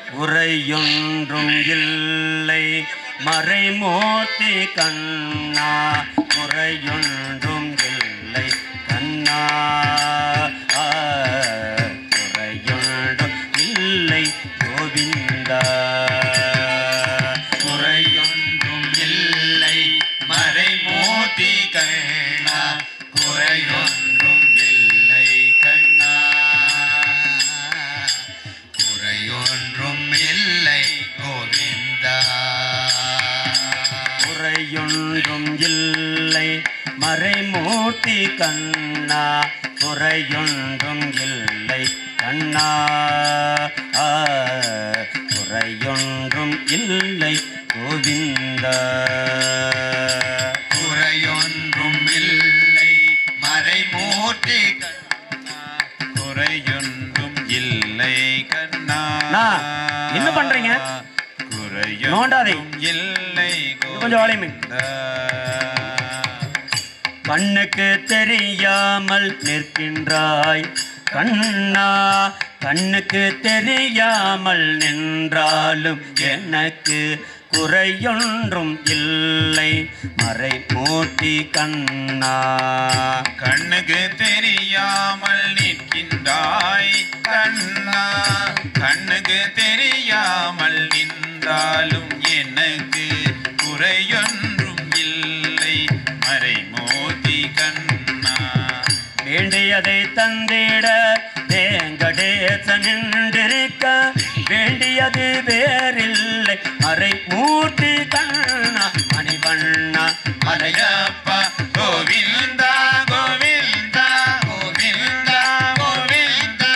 உரையொன்றும் இல்லை மறைமூர்த்தி கண்ணா குறையொன்றும் இல்லை கண்ணா ஆ, குறையொன்றும் இல்லை கோவிந்தா குறையொன்றும் இல்லை மறைமூர்த்தி கண்ணா குறையொன்றும் இல்லை கண்ணா குறையொன்றும் இல்லை கோவிந்தா குறையொன்றும் இல்லை மறைமூர்த்தி கண்ணா குறையொன்றும் இல்லை கண்ணா ஆ, குறையொன்றும் இல்லை கோவிந்தா குறையொன்றும் இல்லை மறைமூர்த்தி கண்ணா குறையொன்றும் இல்லை கண்ணா அண்ணா, என்ன பண்றீங்க? நோண்டாதே. குறையொன்றும் இல்லை கொஞ்சம் வாழையுமே. கோவிந்தா. கண்ணுக்கு தெரியாமல் நிற்கின்றாய் கண்ணா கண்ணுக்கு தெரியாமல் நின்றாலும் எனக்கு குறையொன்றும் இல்லை மறைமூர்த்தி கண்ணா கண்ணுக்கு தெரியாமல் நிற்கின்றாய் கண்ணா கண்ணுக்கு தெரியாமல் நின்றாலும் எனக்கு குறையொன்றும் இல்லை மறைமோதி கண்ணா வேண்டியதை தந்திட வேங்கடேச நின்றிருக்க வேண்டியது வேறில்லை மறைமூர்த்தி கண்ணா மணிவண்ணா மலையா மலையப்பா கோவிந்தா கோவிந்தா கோவிந்தா கோவிந்தா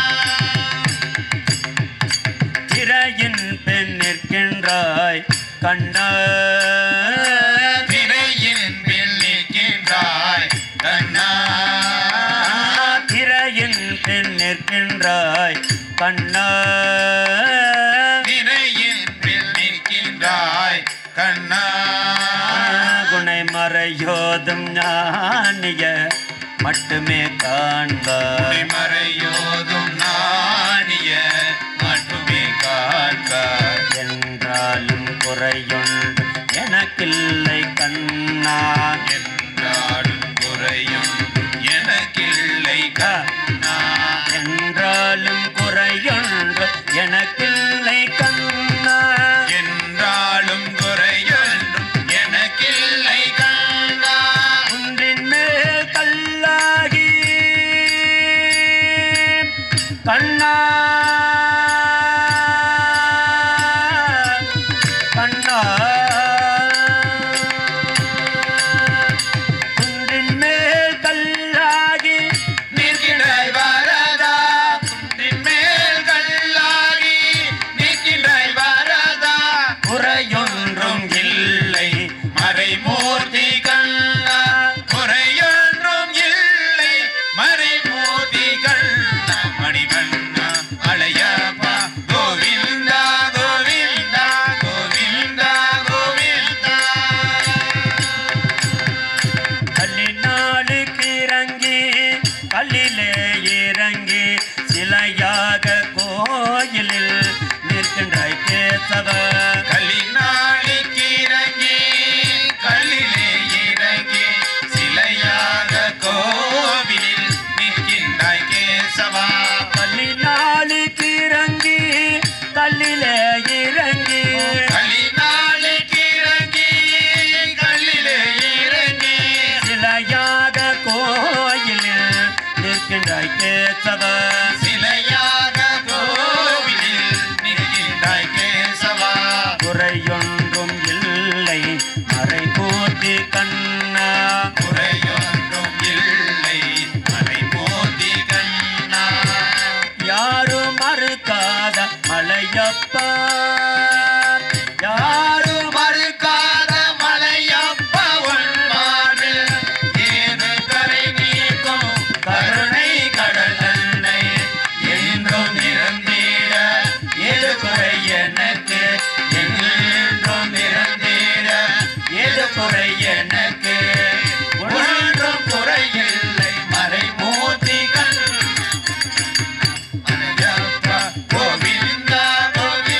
திரையின் பெண் நிற்கின்றாய் கண்ணா திரையின் பில் நிற்கின்றாய் கண்ணா திரையின் பெண் நிற்கின்றாய் கண்ணா திரையின் பில் நிற்கின்றாய் கண்ணா குணை மறையோதும் ஞானிய மட்டுமே காண்பாய் மறையோதும் நாணிய மட்டுமே காண்பார் என்றாலும் குறையொன்று எனக்கில்லை கண்ணா என்றாலும் குறையும் எனக்கில்லை கண்ணா என்றாலும் குறையொன்று எனக்கில்லை கண்ணா என்றாலும் குறையொன்றும் எனக்கில்லை கண்ணா குன்றின் மேல் கல்லாகி கண்ணா கண்ணா குன்றின் மேல் கல்லாகி நிற்கின்றாய் வரதா குன்றின் மேல் கல்லாகி நிற்கின்றாய் வரதா குறையொன்றும் இல்லை மறைமூர்த்தி கண்ணா குறையொன்றும் இல்லை மறைமூர்த்தி கண்ணா மணிவண்ணா அலையப்பா கோவிந்தா கோவிந்தா கோவிந்தா கோவிந்தா கல்லினாளுக்கு இறங்கி கல்லிலே இறங்கி சிலையாக கோயிலில் நிற்கின்றாய் கேசவ கல்லினாளிக்கு இறங்கி கல்லிலே இறங்கி சிலையாக கோவிலில் நிற்கின்றாய் கேசவா கல்லினாளுக்கு இறங்கி கல்லிலே இறங்கி கல்லினாளிக்கு இறங்கி கல்லிலே இறங்கி சிலையாக கோயிலில் நிற்கின்றாய் கேசவ சிலையாக கோவிலில் நிற்கின்றாய் கேசவா குறையொன்றும் இல்லை மறைமூர்த்தி கண்ணா குறையொன்றும் இல்லை மறைமூர்த்தி கண்ணா யாரும் மறுக்காத மலையப்பா யாரும் மறுக்காத மலையப்பா உன் மார்பில் ஏது கரை நீக்கும் கருணை கடல் அன்னை என்றும் நிறந்தீர எது குறை எனக்கு என்றும் நிறந்தீர எது குறை எனக்கு ஒன்றும் குறையில்லை மறைமூர்த்தி கண் அனையப்பா கோவிந்தா கோவிந்தா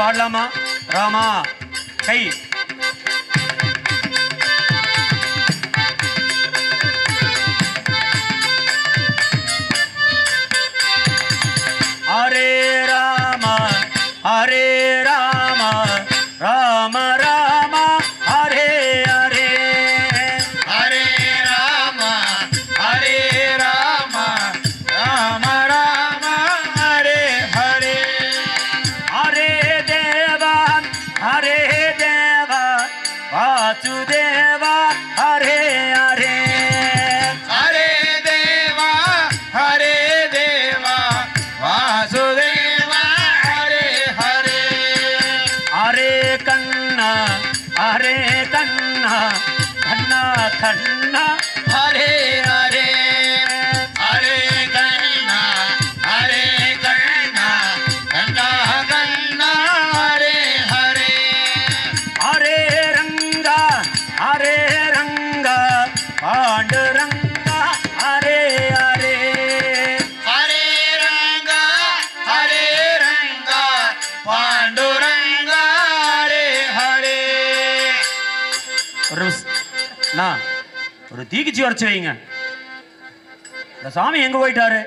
பாடலாமா ராமா கை ஹரே ராம ஹரே ராம ராம ராம ஹரே ஹரே ஹரே ராம ஹரே ராம ராம ராம ஹரே ஹரே ஹரே தேவா ஹரே தேவா வாசுதேவா ஹரே ஹரே ஹரே தேவா ஹரே தேவா வாசுதேவா ஹரே ஹரே ஹரே கண்ணா ஹரே கண்ணா கண்ணா கண்ணா ஹரே ஹரே ஹரே கண்ணா ஹரே கண்ணா கண்ணா கண்ணா ஹரே ஹரே ஹரே ரங்கா ஹரே ரங்கா பாண்டுரங்கா ஹரே ஹரே ஹரே ரங்கா ஹரே ரங்கா பாண்டுரங்கா ஹரே ஹரே ஒரு நிமிஷம். அண்ணா, ஒரு தீக்குச்சி உரைச்சு வைங்க இந்த சாமி எங்க போயிட்டாரு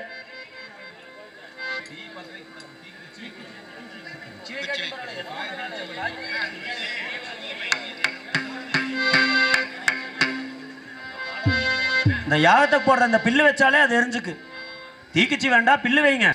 இந்த யாகத்துக்கு போடுற அந்த பில்லு வச்சாலே அது எரிஞ்சுக்கு தீக்குச்சி வேண்டாம் பில்லு வைங்க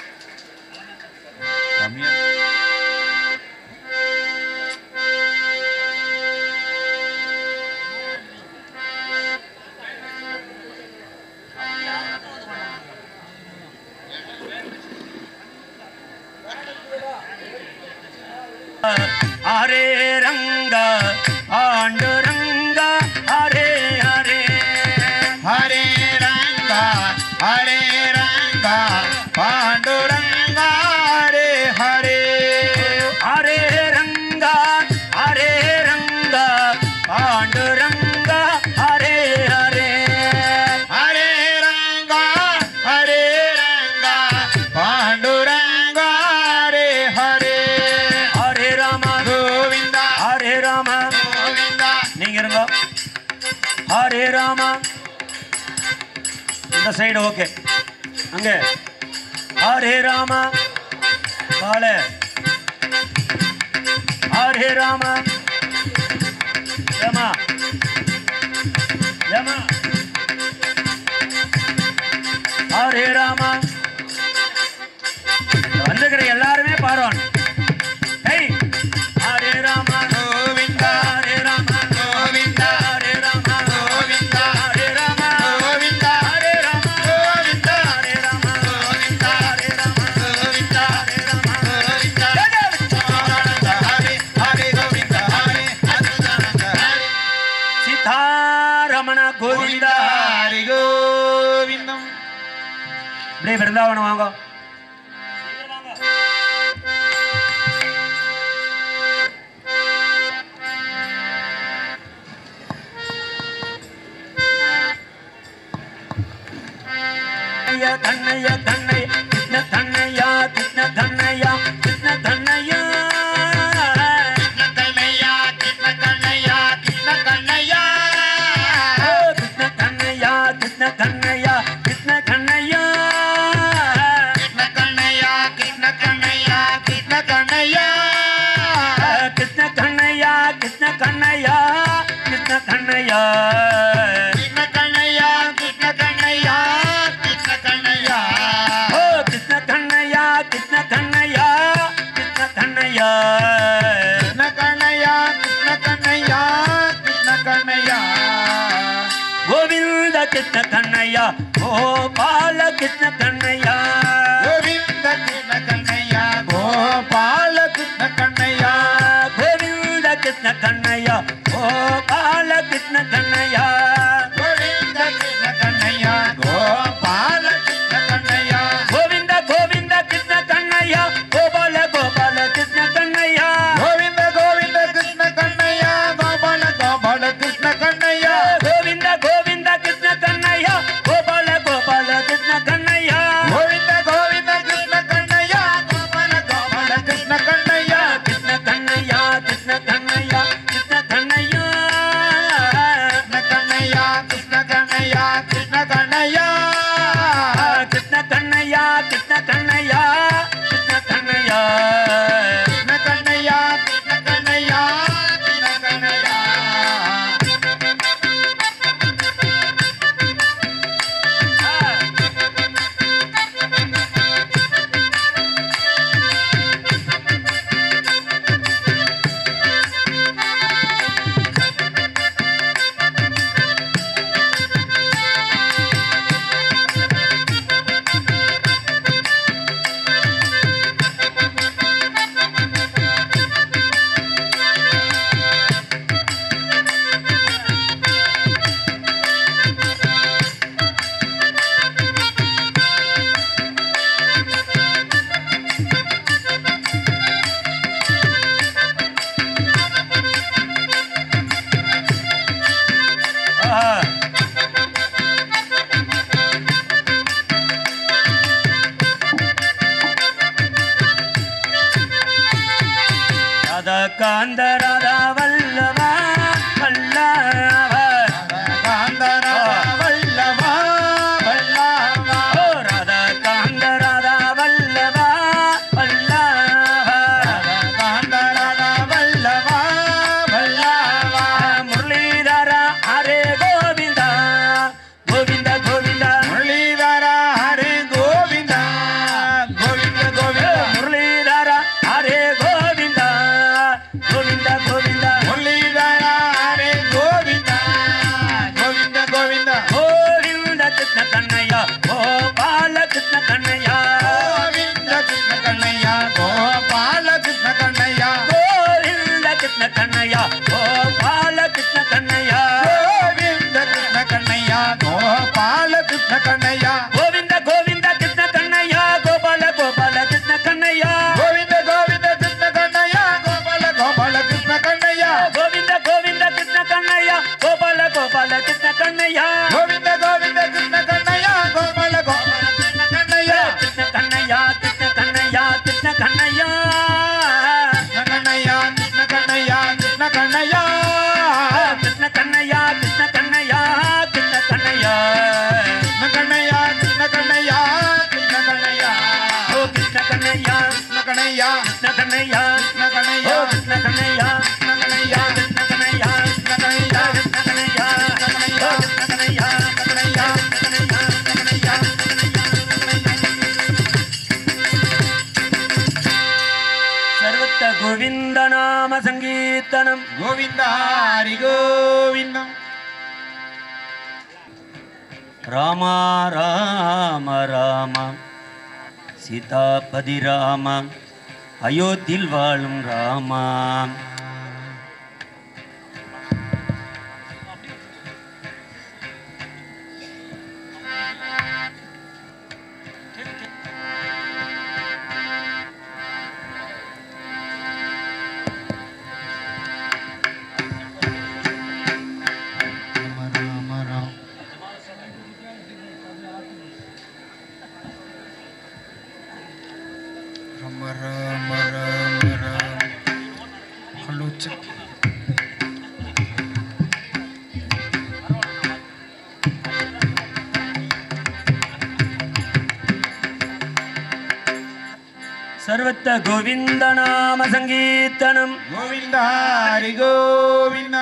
ஹரே ரங்கா ஆண்டு ரங்கா ஹரே ஹரே ஹரே ரங்கா ஹரே ரங்கா பாண்டுரங்கா ஹரே ஹரே ஹரே ரங்கா ஹரே ரங்கா ஆண்டு ரங்கா ஹரே ஹரே ஹரே ரங்கா ஹரே ரங்கா பாண்டுரங்கா ஹரே ஹரே ஹரே ராமா கோவிந்தா ஹரே ராமா கோவிந்தா நீங்க இருங்க ஹரே ராமா இந்த சைடு ஓகே அங்க ஹரே ராமா கால ஹரே ராமா ஏமா ஏமா ஹரே ராமா வந்துக்கிற எல்லாருமே பாடுவான் ஹேய் ஹரே ராமா கோவிந்தா ஹரே ராமா கோவிந்தா ஹரே ராமா கோவிந்தா ஹரே ராமா கோவிந்தா ஹரே ராமா கோவிந்தா ஹரே ராமா கோவிந்தா ஹரே ராமா கோவிந்தா ஹரே ராமா கோவிந்தா சதானந்த ஹரே ஹரே கோவிந்தா ஹரே அச்சுதானந்த ஹரே சீதாரமண கோவிந்தா ஹரி கோவிந்தம் அப்படியே விருந்தாவனம் வாங்க கண்ணையா கண்ணையா கண்ணை கிருஷ்ண கண்ணையா கிருஷ்ண கண்ணையா கிருஷ்ண கண்ணையா கிருஷ்ண கண்ணையா கிருஷ்ண கண்ணையா கிருஷ்ண கண்ணையா ஓ, கிருஷ்ண கண்ணையா கிருஷ்ண கண்ணையா கிருஷ்ண கண்ணையா கிருஷ்ண கண்ணையா கிருஷ்ண கண்ணையா கிருஷ்ண கண்ணையா கிருஷ்ண கண்ணையா கிருஷ்ண கண்ணையா கிருஷ்ண கண்ணையா கிருஷ்ண கண்ணையா கிருஷ்ண கண்ணையா கிருஷ்ண கண்ணையா ஓ கிருஷ்ண கண்ணையா கிருஷ்ண கண்ணையா கிருஷ்ண கண்ணையா கிருஷ்ண கண்ணையா கிருஷ்ண கண்ணையா கிருஷ்ண கண்ணையா கோவிந்த கிருஷ்ண கண்ணையா கோபால கிருஷ்ண கண்ணையா கோவிந்த கிருஷ்ண கண்ணையா கோபால கிருஷ்ண கண்ணையா கோவிந்த கிருஷ்ண கண்ணையா கோபால கிருஷ்ண கண்ணையா கோவிந்த கிருஷ்ண கண்ணையா கோபால கிருஷ்ண கண்ணையா கோவிந்த கோவிந்த கிருஷ்ண கண்ணையா கோபால கோபால கிருஷ்ண கண்ணையா கோவிந்த கோவிந்த கிருஷ்ண கண்ணையா கோபால கோபால கிருஷ்ண கண்ணையா கோவிந்த கோவிந்த கிருஷ்ண கண்ணையா கோபால கோபால கிருஷ்ண கண்ணையா கோவிந்த கோவிந்த கிருஷ்ண கண்ணையா கோபால கோபால கிருஷ்ண கண்ணையா கிருஷ்ண கண்ணையா கிருஷ்ண கண்ணையா கிருஷ்ண கண்ணையா கிருஷ்ண கண்ணையா கிருஷ்ண கண்ணையா கிருஷ்ண கண்ணையா கிருஷ்ண கண்ணையா கிருஷ்ண கண்ணையா ஆஹா. ராதா காந்த ராதா வல்லவா வல்லவா காந்தரா வல்லவா வல்லவா ஓ ராதா காந்த ராதா வல்லவா வல்லவா காந்தரா வல்லவா வல்லவா முரளிதர ஹரே கோவிந்தா கோவிந்த கோவிந்தா முரளிதர ஹரி கோவிந்தா கோவிந்த கோவிந்த முரளிதர ஹரே கோவிந்தா கோவிந்த கோவிந்தா முரளிதர ஹரி கோவிந்தா கோவிந்த கோவிந்த கோவிந்த கிருஷ்ண கண்ணையா கோபால கிருஷ்ண கண்ணையா கோவிந்த கிருஷ்ண கண்ணையா கோபால கிருஷ்ண கண்ணையா கோவிந்த கிருஷ்ண கண்ணையா கோபால கிருஷ்ண கண்ணையா கோவிந்த கிருஷ்ண கண்ணையா கோபால கிருஷ்ண கண்ணையா கோவிந்த கோவிந்த கிருஷ்ண கண்ணையா கோபால கோபால கிருஷ்ண கண்ணையா கோவிந்த கோவிந்த கிருஷ்ண கண்ணையா கோபால கோபால கிருஷ்ண கண்ணையா கோவிந்த கோவிந்த கிருஷ்ண கண்ணையா கோபால கோபால கிருஷ்ண கண்ணையா கோவிந்த கோவிந்த கிருஷ்ண கண்ணையா கோபால கோபால கிருஷ்ண கண்ணையா கிருஷ்ண கண்ணையா கிருஷ்ண கண்ணையா கிருஷ்ண கண்ணையா கிருஷ்ண கண்ணையா கிருஷ்ண கண்ணையா கிருஷ்ண கண்ணையா கிருஷ்ண கண்ணையா கிருஷ்ண கண்ணையா கிருஷ்ண கண்ணையா கிருஷ்ண கண்ணையா கிருஷ்ண கண்ணையா கிருஷ்ண கண்ணையா ஓ கிருஷ்ண கண்ணையா கிருஷ்ண கண்ணையா கிருஷ்ண கண்ணையா கிருஷ்ண ஓ கண்ணையா கிருஷ்ண கண்ணையா கிருஷ்ண கண்ணையா கிருஷ்ண கண்ணையா கிருஷ்ண கண்ணையா கிருஷ்ண கண்ணையா கிருஷ்ண கண்ணையா கிருஷ்ண கண்ணையா கண்ணையா கண்ணையா சர்வத்த கோவிந்த நாம சங்கீர்த்தனம் கோவிந்த ஹரி கோவிந்த ராம ராம ராம சீதாபதி ராம அயோத்தியில் வாழும் ராமா ராம ராம ராம ராம ராம ராம ராம ஹலோ செக் சர்வத்த கோவிந்த நாம சங்கீர்த்தனம் கோவிந்த ஹரி கோவிந்த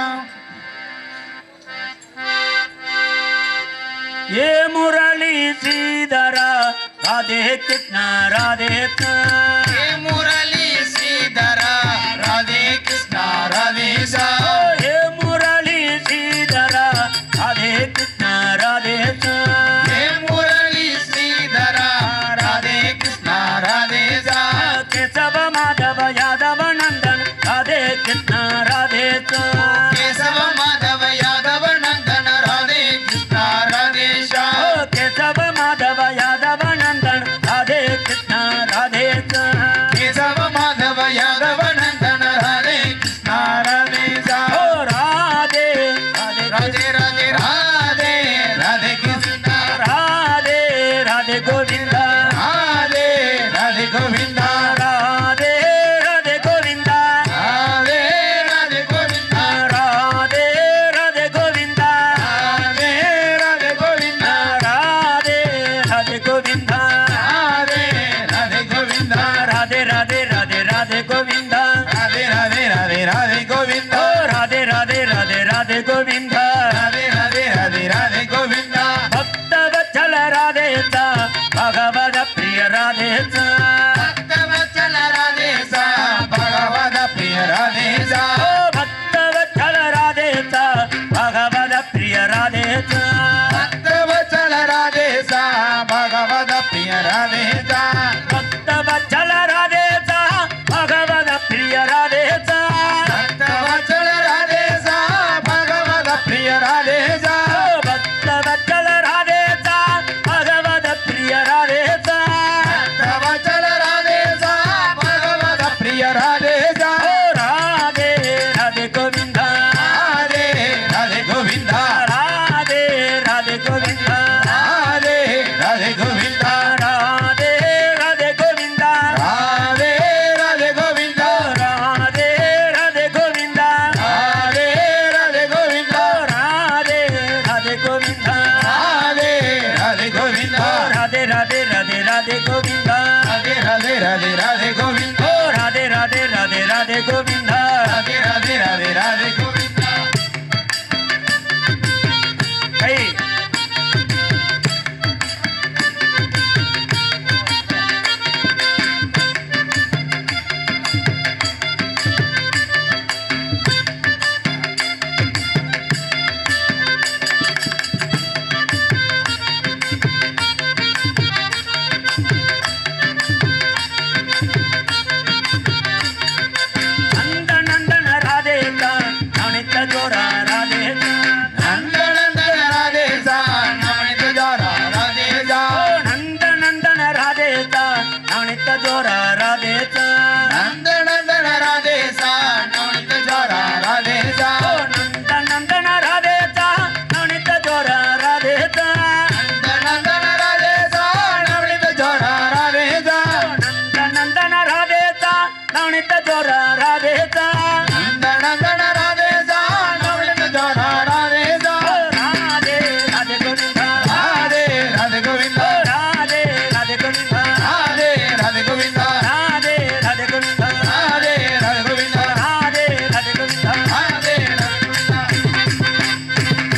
ஏ முரளி ஸ்ரீதர ராதே கிருஷ்ண ராதே கிருஷ்ண ஹே முரளி ஸ்ரீதர ராதே கிருஷ்ண ராதே சா ஏ முரளி ஸ்ரீதர ராதே கிருஷ்ண ராதே கிருஷ்ண ஹே முரளி ஸ்ரீதர ராதே கிருஷ்ண ராதே சா கேசவ மாதவ யாதவ நந்தன் ராதே கிருஷ்ண ராதே கிருஷ்ண கேசவ மாதவ யாதவ நந்தன ராதே கிருஷ்ண ராதே சா ஓ கேசவ மாதவ யாதவ நந்தன் ராதே கிருஷ்ண ராதே கிருஷ்ண கேசவ மாதவ யாதவ நந்தன ராதே கிருஷ்ண ராதே சா ஓ ராதே ராதே ராதே ராதே ராதே ராதே கிருஷ்ண ராதே ராதே கோவிந்த ராதே ராதே கோவிந்த ராதே ராதே கோவிந்த ராதே ராதே கோவிந்த ராதே ராதே கோவிந்த ராதே ராதே சா ಭಕ್ತವಚಲ ರಾಧೇಶ ಭಗವದ ಪ್ರಿಯ ರಾಧೇಶ ಭಕ್ತವತ್ಸಲ ರಾಧೆ ಸಾ ಭಗವದ ಪ್ರಿಯ ರಾಧೆ ಸಾ ಭಕ್ತವಚಲ ರಾಧೇಶ ಭಗವದ ಪ್ರಿಯ ರಾಧೇಶ ಭಕ್ತವತ್ಸಲ ರಾಧೆ ಸಾ ಭಗವದ ಪ್ರಿಯ ರಾಧೆ ಸಾ ಭಕ್ತವಚಲ ರಾಧೇಶ ಭಗವದ ಪ್ರಿಯ ರಾಧೇಶ ಓ ರಾಧೆ ರಾಧೆ ಗೋವಿಂದ ರಾಧೆ ರಾಧೆ ಗೋವಿಂದ ರಾಧೆ ರಾಧೆ ಗೋವಿಂದ ರಾಧೆ ರಾಧೆ ಗೋವಿಂದ ರಾಧೆ ರಾಧೆ ಗೋವಿಂದ ರಾಧೆ ರಾಧೆ ಗೋವಿಂದ ರಾಧೆ ರಾಧೆ ಗೋವಿಂದ ರಾಧೆ ರಾಧೆ ಗೋವಿಂದ ರಾಧೆ ರಾಧೆ ಗೋವಿಂದ ರಾಧೆ ರಾಧೆ ಗೋವಿಂದ ರಾಧೆ ರಾಧೆ ರಾಧೆ ರಾಧೆ ಗೋವಿಂದ ರಾಧೆ ರಾಧೆ ರಾಧೆ ರಾಧೆ ಗೋವಿಂದ ಓ ರಾಧೆ ರಾಧೆ ರಾಧೆ ರಾಧೆ ಗೋವಿಂದ ರಾಧೆ ರಾಧೆ ರಾಧೆ ರಾಧೆ ಗೋವಿಂದ ಕೈ ನಂದ ನಂದನ ರಾಧೆ ನವನಿತ ಜೋರ ರಾಧೆ ನಂದನಂದನ ರಾಧೇಶ ನವನಿತ ಜಾರ ರಾಧೇಶ ಓ ನಂದ ನಂದನ ರಾಧೆ ನವನಿತ ಜೋರ ರಾಧೆ ನಂದನಂದನ ರಾಧೇಶ ನವನಿತ ಜಾರ ರಾಧೇಶ ಓ ನಂದ ನಂದನ ರಾಧೆ ನವನಿತ ಜೋರ ರಾಧೆ ನಂದನಂದನ ರಾಧೇಶ ನವನಿತ ಜಾರ ರಾಧೇಶ ನಂದ ನಂದನ ರಾಧೆ ನವನಿತ ಜೋರ ರಾಧೆ ನಂದನಂದನ ರಾಧೇಶ ನವನಿತ ಜಾರ ರಾಧೇಶ ರಾಧೆ ರಾಧೆ ಗೋವಿಂದ ರಾಧೆ ರಾಧೆ ಗೋವಿಂದ ರಾಧೆ ರಾಧೆ ಗೋವಿಂದ ರಾಧೆ ರಾಧೆ ಗೋವಿಂದ ರಾಧೆ ರಾಧೆ ಗೋವಿಂದ ರಾಧೆ ರಾಧೆ ಗೋವಿಂದ ರಾಧೆ ರಾಧೆ ಗೋವಿಂದ ರಾಧೆ ರಾಧೆ ಗೋವಿಂದ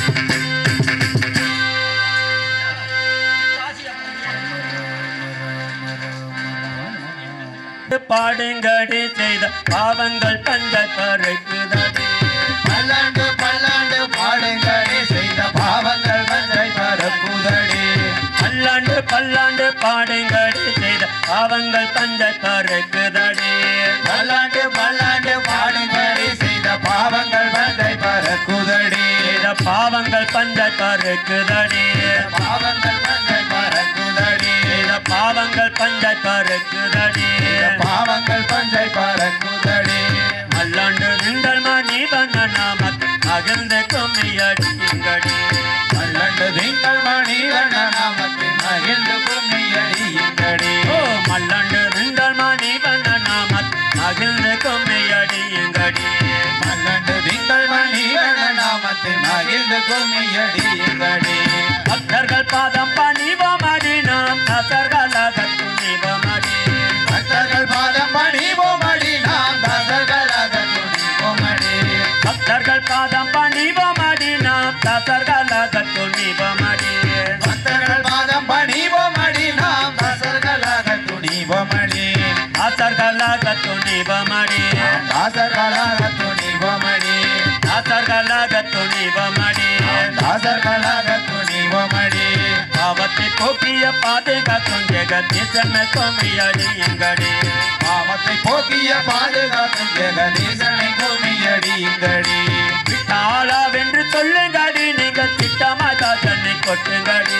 பாடுங்கடி செய்த பாவங்கள் பஞ்ச பறைக்குதடி பல்லாண்டு பல்லாண்டு பாடுங்கடி செய்த பாவங்கள் மஞ்சை பரப்புதடி பல்லாண்டு பல்லாண்டு பாடுங்கடி செய்த பாவங்கள் பஞ்ச பறைக்குதடி பல்லாண்டு பல்லாண்டு பாடுங்கடி செய்த பாவங்கள் மஞ்சை பரக்குதடி செய்த பாவங்கள் பஞ்ச பறைக்குதடி பாவங்கள் மஞ்சை பரக்குதடி செய்த பாவங்கள் பஞ்ச பறைக்குதடி பாவங்கள் பஞ்சை பரக்குதடி மல்லாண்டு நின்றல் மணி வண்ண நாமக் மகிழ்ந்து கும்மியடிங்கடி பல்லாண்டு திங்கள் மணி நாமத்தின் மகிழ்ந்து கும்மியடி இங்கடி ஓ மல்லாண்டு நின்றல் மணி வண்ண நாமக் மகிழ்ந்து கும்மியடிங்கடி பல்லாண்டு திங்கள் மணி நாமத்தின் மகிழ்ந்து கும்மியடி இங்கடி பக்தர்கள் பாதம் பணிவோமடி நாம் தசர்களாக துணிவோமடி பக்தர்கள் பாதம் பணிவோமடி நாம் தாசர்களாக துணிவோமடி பக்தர்கள் பாதம் பணிவோமடி நாம் தசர்களாக துணிவோமடி பக்தர்கள் பாதம் பணிவோமடி நாம் தாசர்களாக துணிவோமடி தாசர்களாக துணிவோமடி நாம் தாசர்களாக துணிவோமடி தாசர்களாக துணிவோமடி தாசர்களாக துணிவோமடி பாவத்தை போக்கிய பாதுகாக்கும் ஜெகதீசன் கோமியடி எங்கடி பாவத்தை போக்கிய பாதுகாக்கும் ஜெகதீசனை குமியடி இங்கடி விட்டாளா வென்று சொல்லுங்கடி நீங்கள் திட்டமாதா தன்னை கொட்டுங்கடி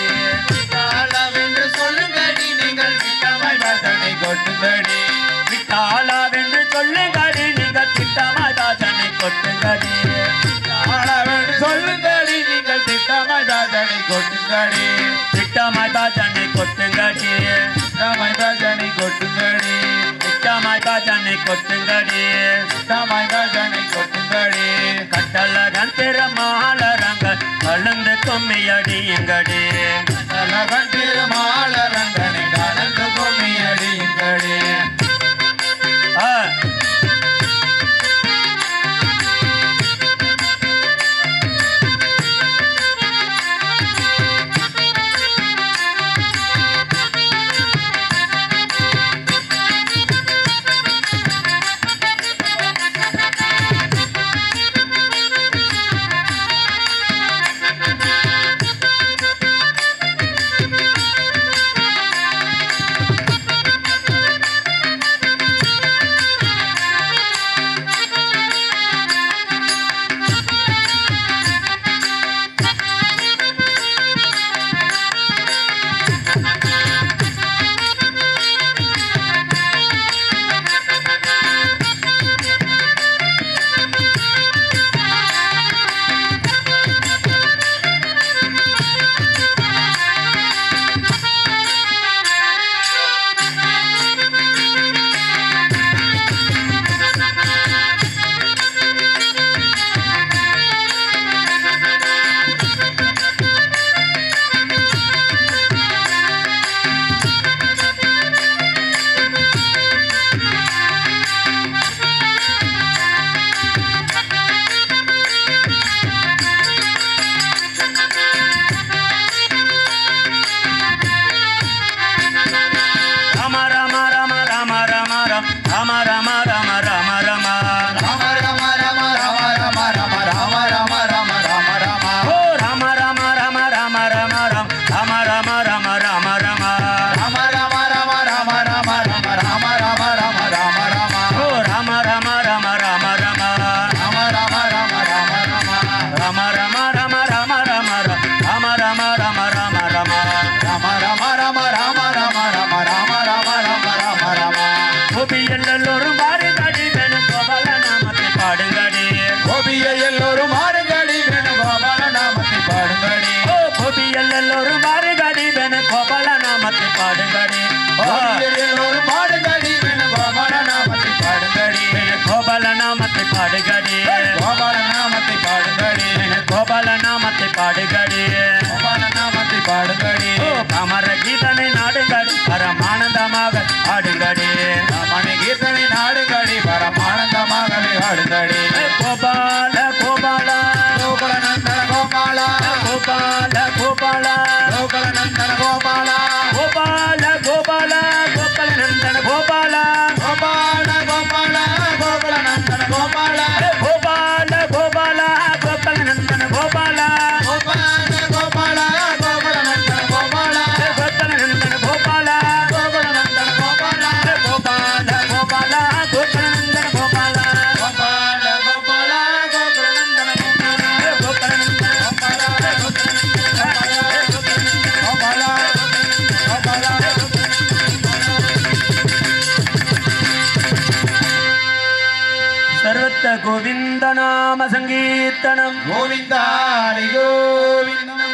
தாளவென்று சொல்லுங்கடி நீங்கள் விட்டமாய் தன்னை கொட்டுங்கடி விட்டாளா வென்று சொல்லுங்கடி நீங்கள் திட்டமாதா தன்னை கொட்டுங்கடி தாளவென்று சொல்லுங்கடி நீங்கள் திட்டமாய் தன்னை கொட்டுங்கடி திட்டமாதா தன்னை கொட்டுங்கடி திட்டமாய் தன்னை கொட்டுங்கடி திட்டமாதா தன்னை கொட்டுங்கடி திட்டமாய் தன்னை கொட்டுங்கடி கட்டள கந்திர மாலரங்கள் கலந்து கும்மியடி எங்கடி கலகன் திருமால ரங்கனை கலந்து கும்மியடி இங்கடி ஆ எல்லோரும் பாருங்கடி வென கோபால நாமத்தை பாடுங்கடி பாடியர் எல்லோரும் பாடுங்கடி வேணுகோபால நாமத்தை பாடுங்கடி வென கோபால நாமத்தை பாடுங்கடி கோபால நாமத்தை பாடுங்கடி வென கோபால நாமத்தை பாடுங்கடி கோபால நாமத்தை பாடுங்கடி ஓ கமர கீதனை நாடுங்கடி பரமானந்தமாக ஆடுங்கடி மணி கீர்த்தனை நாடுங்கடி பரமானந்தமாகவே ஆடுங்கடி ஏ கோபால கோபால கோகுல நந்தன கோபால கோபால கோபால கோகுல நந்தன கோபால கோபால கோபால கோபால நந்தன கோபால கோபால கோபால கோகுல நந்தன கோபால ஏ கோபால கோபால கோபால நந்தன கோபால கோபால கோபால கோகுல நந்தன கோபால ஏ கோபால நந்தன கோபால கோகுல நந்தன கோபால ஏ கோபால கோபால கோபால நந்தன கோபால கோபால கோபால கோகுல நந்தன கோபால ஏ கோபால நந்தன கோபால கோபால கோபால சர்வத்த கோவிந்த நாம சங்கீர்த்தனம் கோவிந்தா ஹரி கோவிந்தம்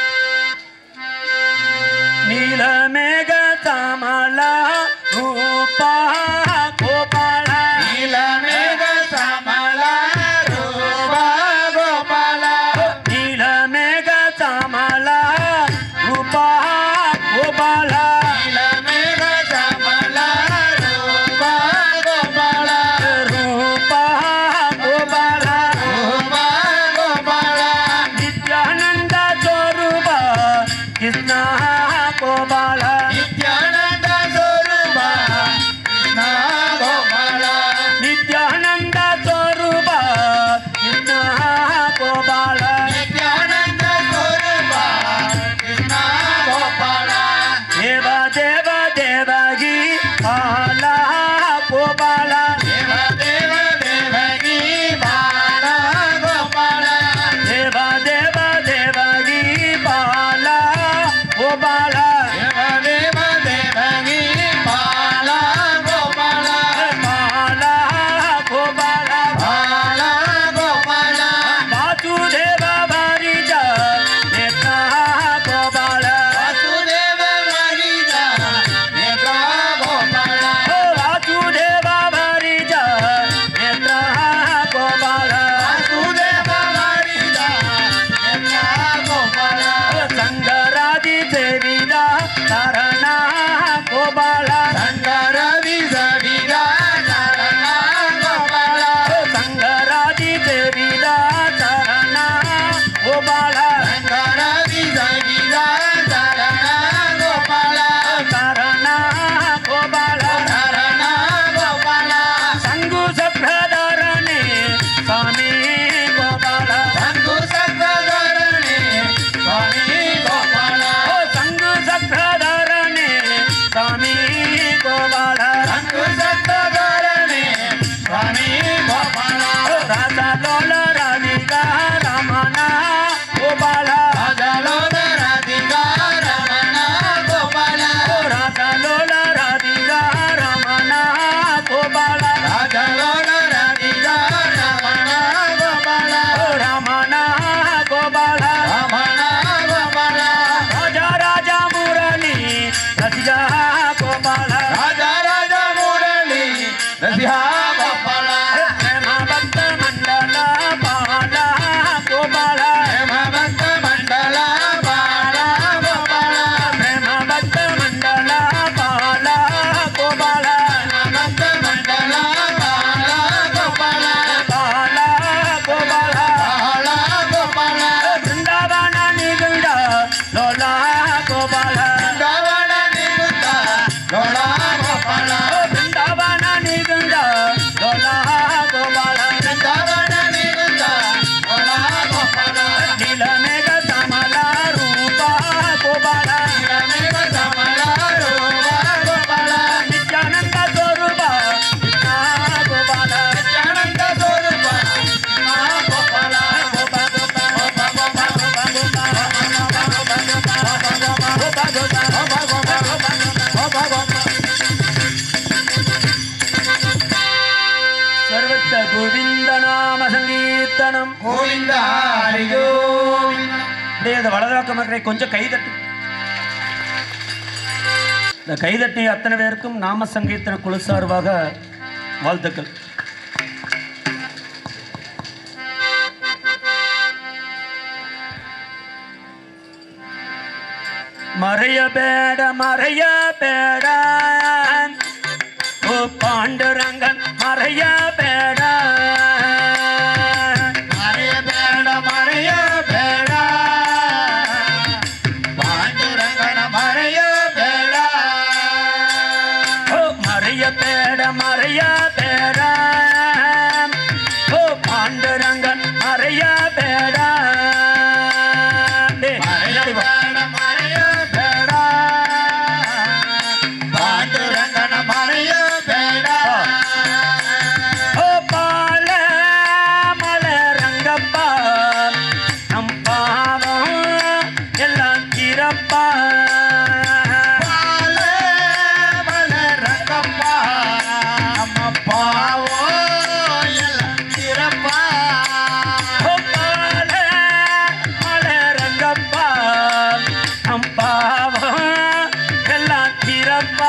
நீலமேக தாமலா ரூபா கோபால நீலமேக சமலா ரூபா கோபால நீலமேக தாமலா ரூபா கோபால நீலமேக சமலா ரூபா கோபால ரூபா கோபால ரூபா கோபால நித்யானந்த ಸ್ವರೂಪ ಕೃಷ್ಣ ಗೋಪಾಲ நித்யானந்த சொரூபா கிருஷ்ண கோபால ನಿತ್ಯಾನಂದ ಸ್ವರೂಪ ಕೃಷ್ಣ ಗೋಪಾಲ நித்யானந்த சொரூபா கிருஷ்ண கோபால ದೇವ ದೇವ ದೇವಗಿ ಬಾಲ ಗೋಪಾಲ தேவ தேவ தேவகி பால கோபால ದೇವ ದೇವ ದೇವಗಿ ಬಾಲ ಗೋಪಾಲ தேவ தேவ தேவகி பால கோபால ಬಾಲ ಗೋಪಾಲ பால கோபால ವಾಸುದೇವ ವಾರಿಜ ನೇತ್ರ ಗೋಪಾಲ வாசுதேவ மரிதா நேத்ரா கோபால ಓ ವಾಸುದೇವ ವಾರಿಜ ನೇತ್ರ ಗೋಪಾಲ வாசுதேவ மரிதா நேத்ரா கோபால ಸಂಗರಾಜಿ ಸೇವಿದ இடது வலது பக்கம் இருக்கிற கொஞ்சம் கைதட்டு இந்த கைதட்டிய அத்தனை பேருக்கும் நாம சங்கீர்த்தன குழு சார்பாக வாழ்த்துக்கள் மறைய பேட மறைய பேட ஓ பாண்டுரங்கன் மறைய பேட மறைய பேட மறைய பேட பாண்டுரங்கன மறைய பேட ஓ மறைய பேட மறைய பேட ஓ பாண்டுரங்கன் மறைய பேட டேய், மறைய பின்னாடி வா. பேட மறைய பேட பாண்டுரங்கன மறைய பேட ஓ பால மலரங்கப்பா நம் பாவம் எல்லாம் கிரப்பா பால மலரங்கப்பா நம்ம பாவம் எல்லாம் திறப்பா ஓ பால மலரங்கப்பா நம் பாவம் எல்லாம் கிரப்பா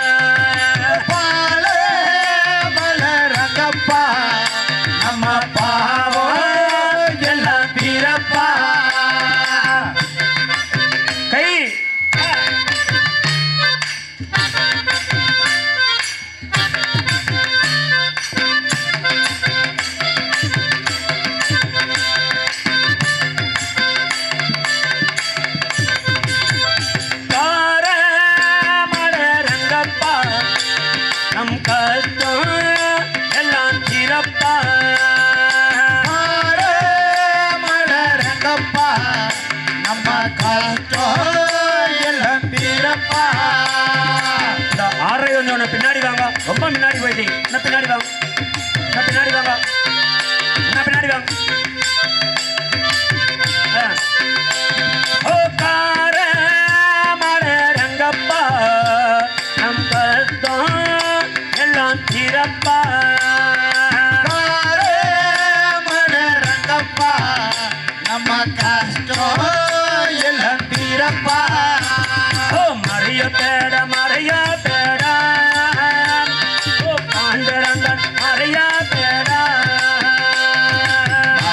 பால மலரங்கப்பா நம்ம பாவம் எல்லாம் திறப்பா கை தார மலரங்கப்பா நம் கஷ்டம் எல்லாம் திறப்பா பால மலரங்கப்பா நம்ம கஷ்டம் எல்லாம் திறப்பா இந்த ஆறரை கொஞ்சம் பின்னாடி வாங்க ரொம்ப முன்னாடி போயிட்டீங்க இன்னும் பின்னாடி வாங்க இன்னும் பின்னாடி வாங்க இன்னும் பின்னாடி வாங்க ஆ. ஓ கார மலரங்கப்பா நம் கஷ்டம் எல்லாம் திறப்பா பால மலரங்கப்பா நம்ம கஷ்டம் எல்லாம் திறப்பா ஓ மறைய பேட மறைய பேட ஓ பாண்டரங்கன் மறைய பேட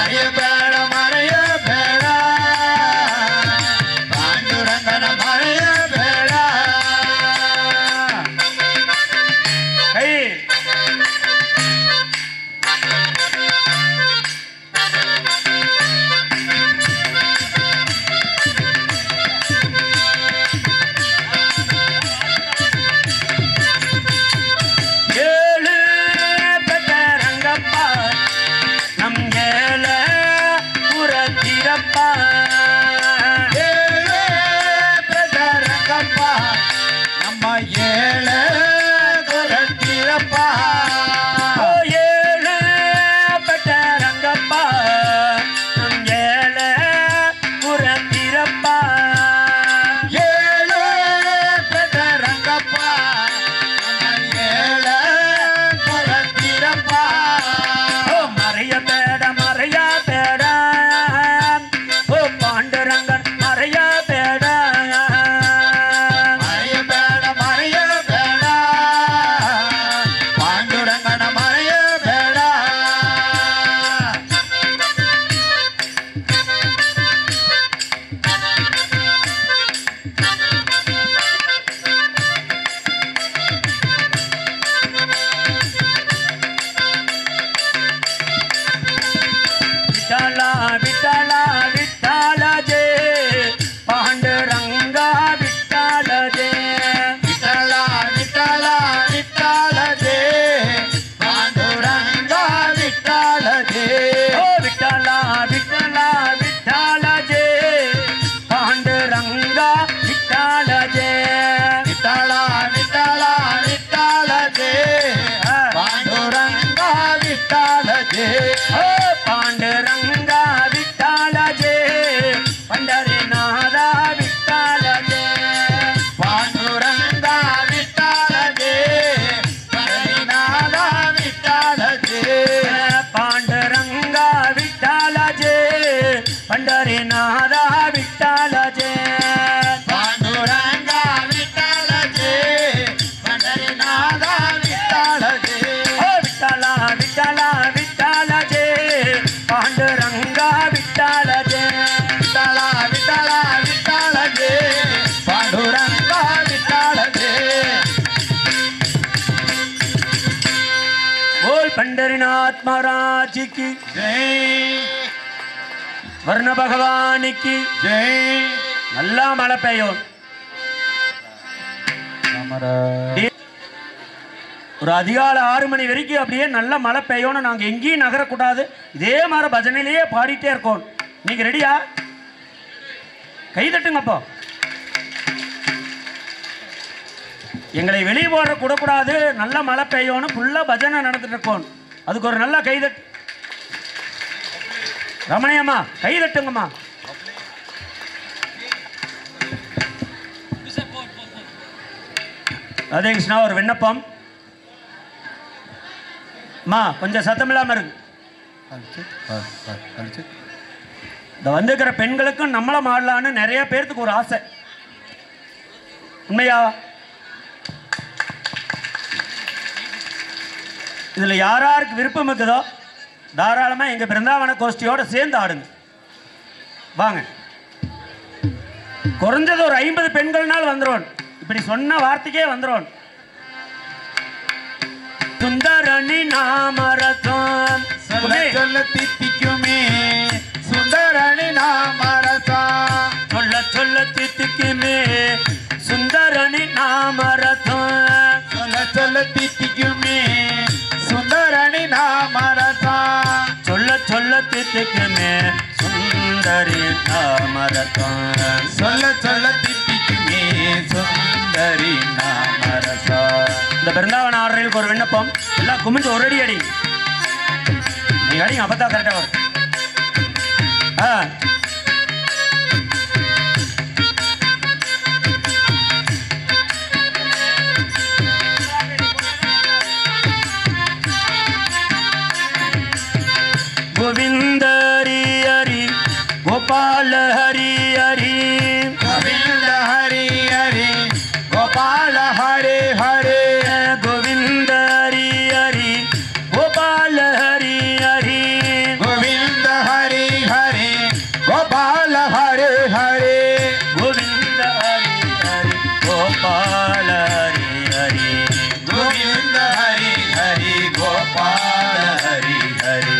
பிரகலாத் மகாராஜிக்கு ஜெய் வர்ண பகவானிக்கு ஜெய் நல்லா மழை பெய்யும் ஒரு அதிகாலை ஆறு மணி வரைக்கும் அப்படியே நல்ல மழை பெய்யணும் நாங்கள் எங்கேயும் நகரக்கூடாது இதே மாதிரி பஜனையிலேயே பாடிட்டே இருக்கோம் நீங்கள் ரெடியா கை தட்டுங்கப்போ எங்களை வெளியே போட கூடக்கூடாது நல்ல மழை பெய்யணும் ஃபுல்லாக பஜனை நடந்துட்டு இருக்கோம் அதுக்கு ஒரு நல்ல கை தட்டு ரமணியம்மா கை தட்டுங்கம்மா அதே கிருஷ்ணா ஒரு விண்ணப்பம் அம்மா கொஞ்சம் சத்தம் இல்லாம இருக்கு இந்த வந்திருக்கிற பெண்களுக்கும் நம்மள மாடலான்னு நிறைய பேர்த்துக்கு ஒரு ஆசை உண்மையா இதுல யார் யாருக்கு விருப்பம் இருக்குதோ தாராளமா எங்க பிருந்தாவன கோஷ்டியோட சேர்ந்து ஆடுங்க வாங்க குறைஞ்சது ஒரு ஐம்பது பெண்கள்னால் வந்துடும் இப்படி சொன்ன வார்த்தைக்கே வந்துடும் சுந்தரணி நாமரசம் சொல்ல சொல்ல தித்திக்குமே சுந்தரணி நாமரசா சொல்ல சொல்ல தித்திக்குமே சுந்தரணி நாமரசம் சொல்ல சொல்ல தித்திக்குமே சுந்தரணி நாமரசா சொல்ல சொல்ல தித்திக்குமே சுந்தரி நாமரசம் சொல்ல சொல்ல தித்திக்குமே சுந்தரி நாமரசா இந்த பிருந்தாவன ஆடுறதுக்கு ஒரு விண்ணப்பம் எல்லாம் குமிஞ்சு ஒரு அடி அடி நீங்க அடிங்க அப்பதான் கரெக்டா வரும் ஆ கோவிந்தரி ஹரி கோபால ஹரி ஹரி கோவிந்த ஹரி ஹரி கோபால ஹரே ஹரே கோவிந்த ஹரி ஹரி கோபால ஹரி ஹரி கோவிந்த ஹரி ஹரி கோபால ஹரே ஹரே கோவிந்த ஹரி ஹரி கோபால ஹரி ஹரி கோவிந்த ஹரி ஹரி கோபால ஹரி ஹரி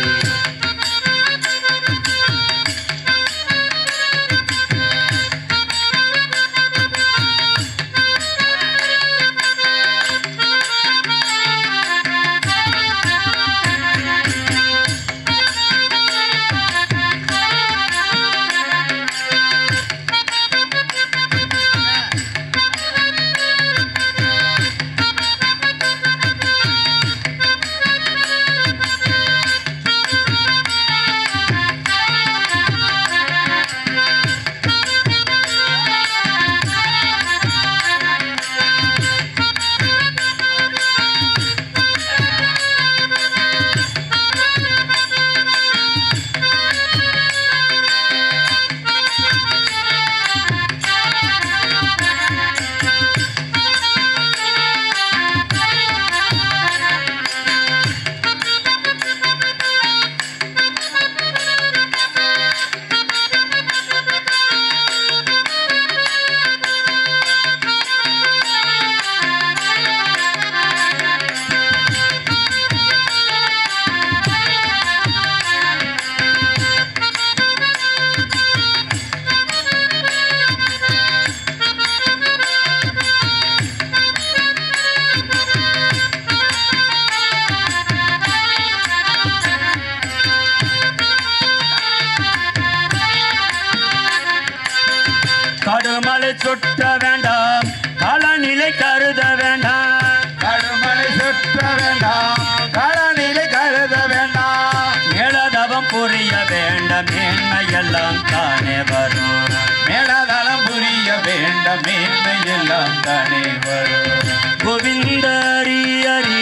கடுமலை சுட்ட வேண்டாம் காலநிலை கருத வேண்டாம் கடுமலை சுற்ற வேண்டாம் கடனிலை கருத வேண்டாம் மேலதவம் புரிய வேண்டாம் மேன்மையெல்லாம் தானே வரும் மேலதளம் புரிய வேண்டாம் மேன்மை எல்லாம் தானே வரும் கோவிந்த ஹரி ஹரி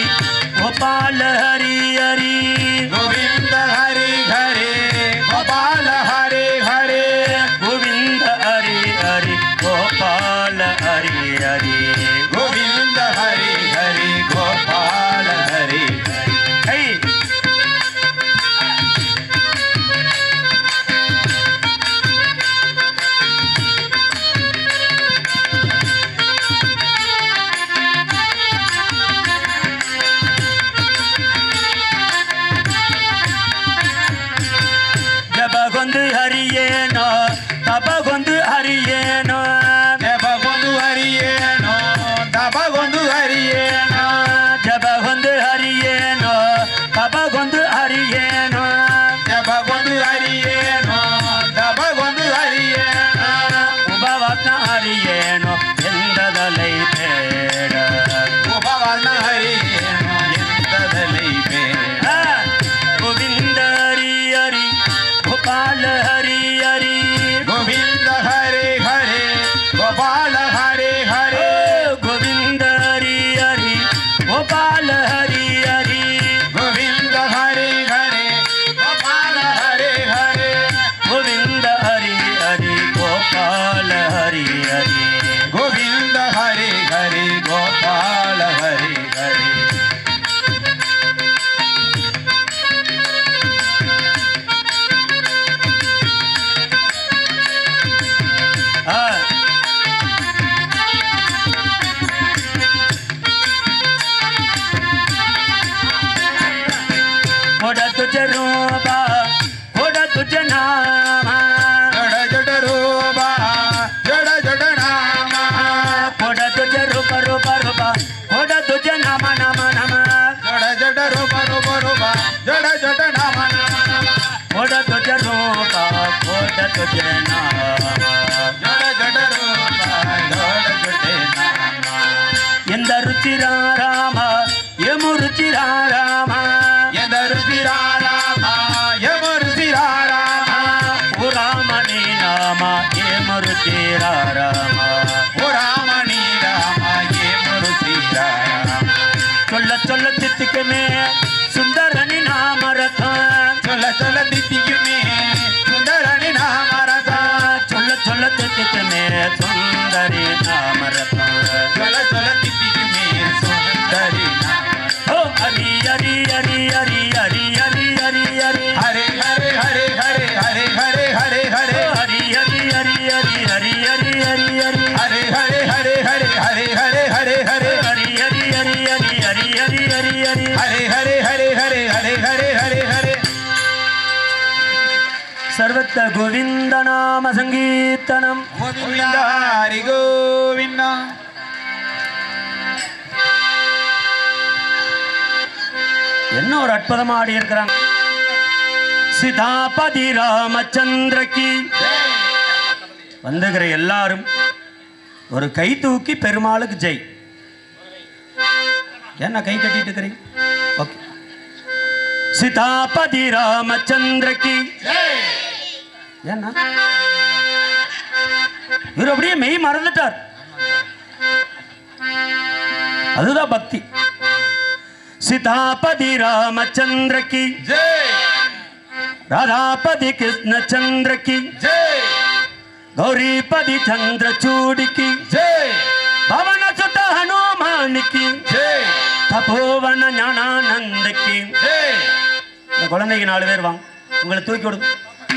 கோபால ஹரி ஹரி கோவிந்த ஹரி ஹரே கோபால ஹரே ஹரே கோவிந்த ஹரி ஹரி கோபால ஹரி ஹரி கோவிந்த ஹரி ஹரி கோபால ஹரி ஹரி கை ஹரி ஹரி गोविन्द हरे हरे गोपाल हरे हरे ஆ. கொட துஜ ரூபா கொட துஜ நாமா जड जड रूपा जड जड नामा கொட துஜ ரூப ரூப ரூப கொட துஜ நாம நாம நாம जड जड रूपा रूपा रूपा जड जड नामा नामा नामा கொட துஜ ரூப கொட துஜ நாம जड जड रूपा जड जड नामा எந்த ருச்சிரா ராம எமு ருச்சிரா ராம எதரு சிராராமா எமரு சிராராமா ஓ ராமணி நாம எமு ருச்சிரா ராம ஓ ராமணி ராமா எமரு சிராராமா சொல்ல சொல்ல தித்துக்குமே சுந்தரணி நாம ரத்தம் சொல்ல சொல்ல தித்திக்குமே சுந்தரணி நாமரசா சொல்ல சொல்ல தித்துக்குமே சுந்தரி நாம ரத்தம் சொல்ல சொல்ல தித்திக்குமே சுந்தரி நாமரசா ஓ ஹரி ஹரி ஹரி ஹரி ஹரி ஹரி ஹரி ஹரி ஹரே ஹரே ஹரே ஹரே ஹரே ஹரே ஹரே ஹரே ஓ ஹரி ஹரி ஹரி ஹரி ஹரி ஹரி ஹரி ஹரி ஹரே ஹரே ஹரே ஹரே ஹரே ஹரே ஹரே ஹரே ஹரி ஹரி ஹரி ஹரி ஹரி ஹரி ஹரி ஹரி ஹரே ஹரே ஹரே ஹரே ஹரே ஹரே ஹரே ஹரே சர்வத்த கோவிந்த நாம சங்கீர்த்தனம் கோவிந்தா ஹரி கோவிந்தா என்ன ஒரு அற்புதமா ஆடி இருக்கிறாங்க சிதாபதி ராமச்சந்திரக்கு வந்துகிற எல்லாரும் ஒரு கை தூக்கி பெருமாளுக்கு ஜெய் என்ன கை கட்டிட்டு இருக்கிறீங்க ஓகே சிதாபதி ராமச்சந்திரக்கு என்ன இவர் அப்படியே மெய் மறந்துட்டார் அதுதான் பக்தி सीतापति रामचंद्र की ஜெய் राधापति कृष्ण चंद्र की ஜெய் गौरीपति चंद्रचूड़ की ஜெய் पवन सुत हनुमान की ஜெய் தபோவன ஞானானந்த की ஜெய் இந்த குழந்தைக்கு நாலு பேர் வாங்க உங்களை தூக்கி விடுங்க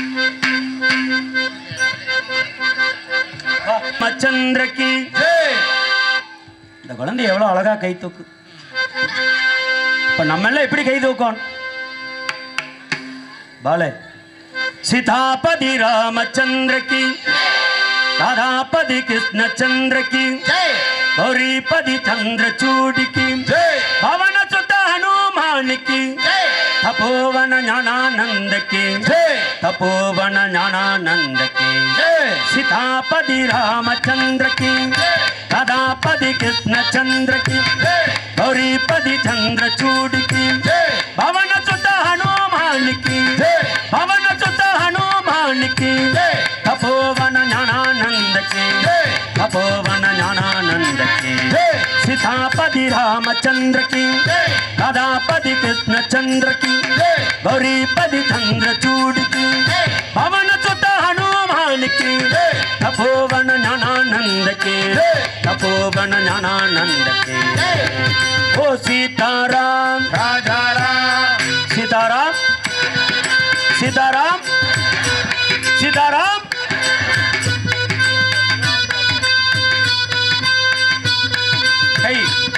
ராமச்சந்திர की ஜெய் இந்த குழந்தை எவ்வளவு அழகா கை தூக்கு இப்ப நம்ம எல்லாம் எப்படி கை தூக்கணும் பாலே सीतापति रामचंद्र की राधापति कृष्ण चंद्र की ஜெய் गौरीपति चंद्रचूड़ की ஜெய் पवन सुत हनुमान की ஜெய் तपोवन ज्ञानानंद की ஜெய் तपोवन ज्ञानानंद की ஜெய் सीतापति रामचंद्र की राधापति कृष्ण चंद्र की ஜெய் गौरीपति चंद्रचूड़ की ஜெய் पवन सुत हनुमान की ஜெய் पवन सुत हनुमान की ஜெய் तपोवन ज्ञानानंद की ஜெய் तपोवन ज्ञानानंद की ஜெய் सीतापति रामचंद्र की ஜெய் राधापति कृष्ण चंद्र की ஜெய் गौरीपति चंद्रचूड़ की ஜெய் पवन सुत हनुमान की ஜெய் तपोवन ज्ञानानंद की ஜெய் तपोवन ज्ञानानंद की ஜெய் ओ सीताराम ராஜாராம் सीताराम सीताराम सीताराम कई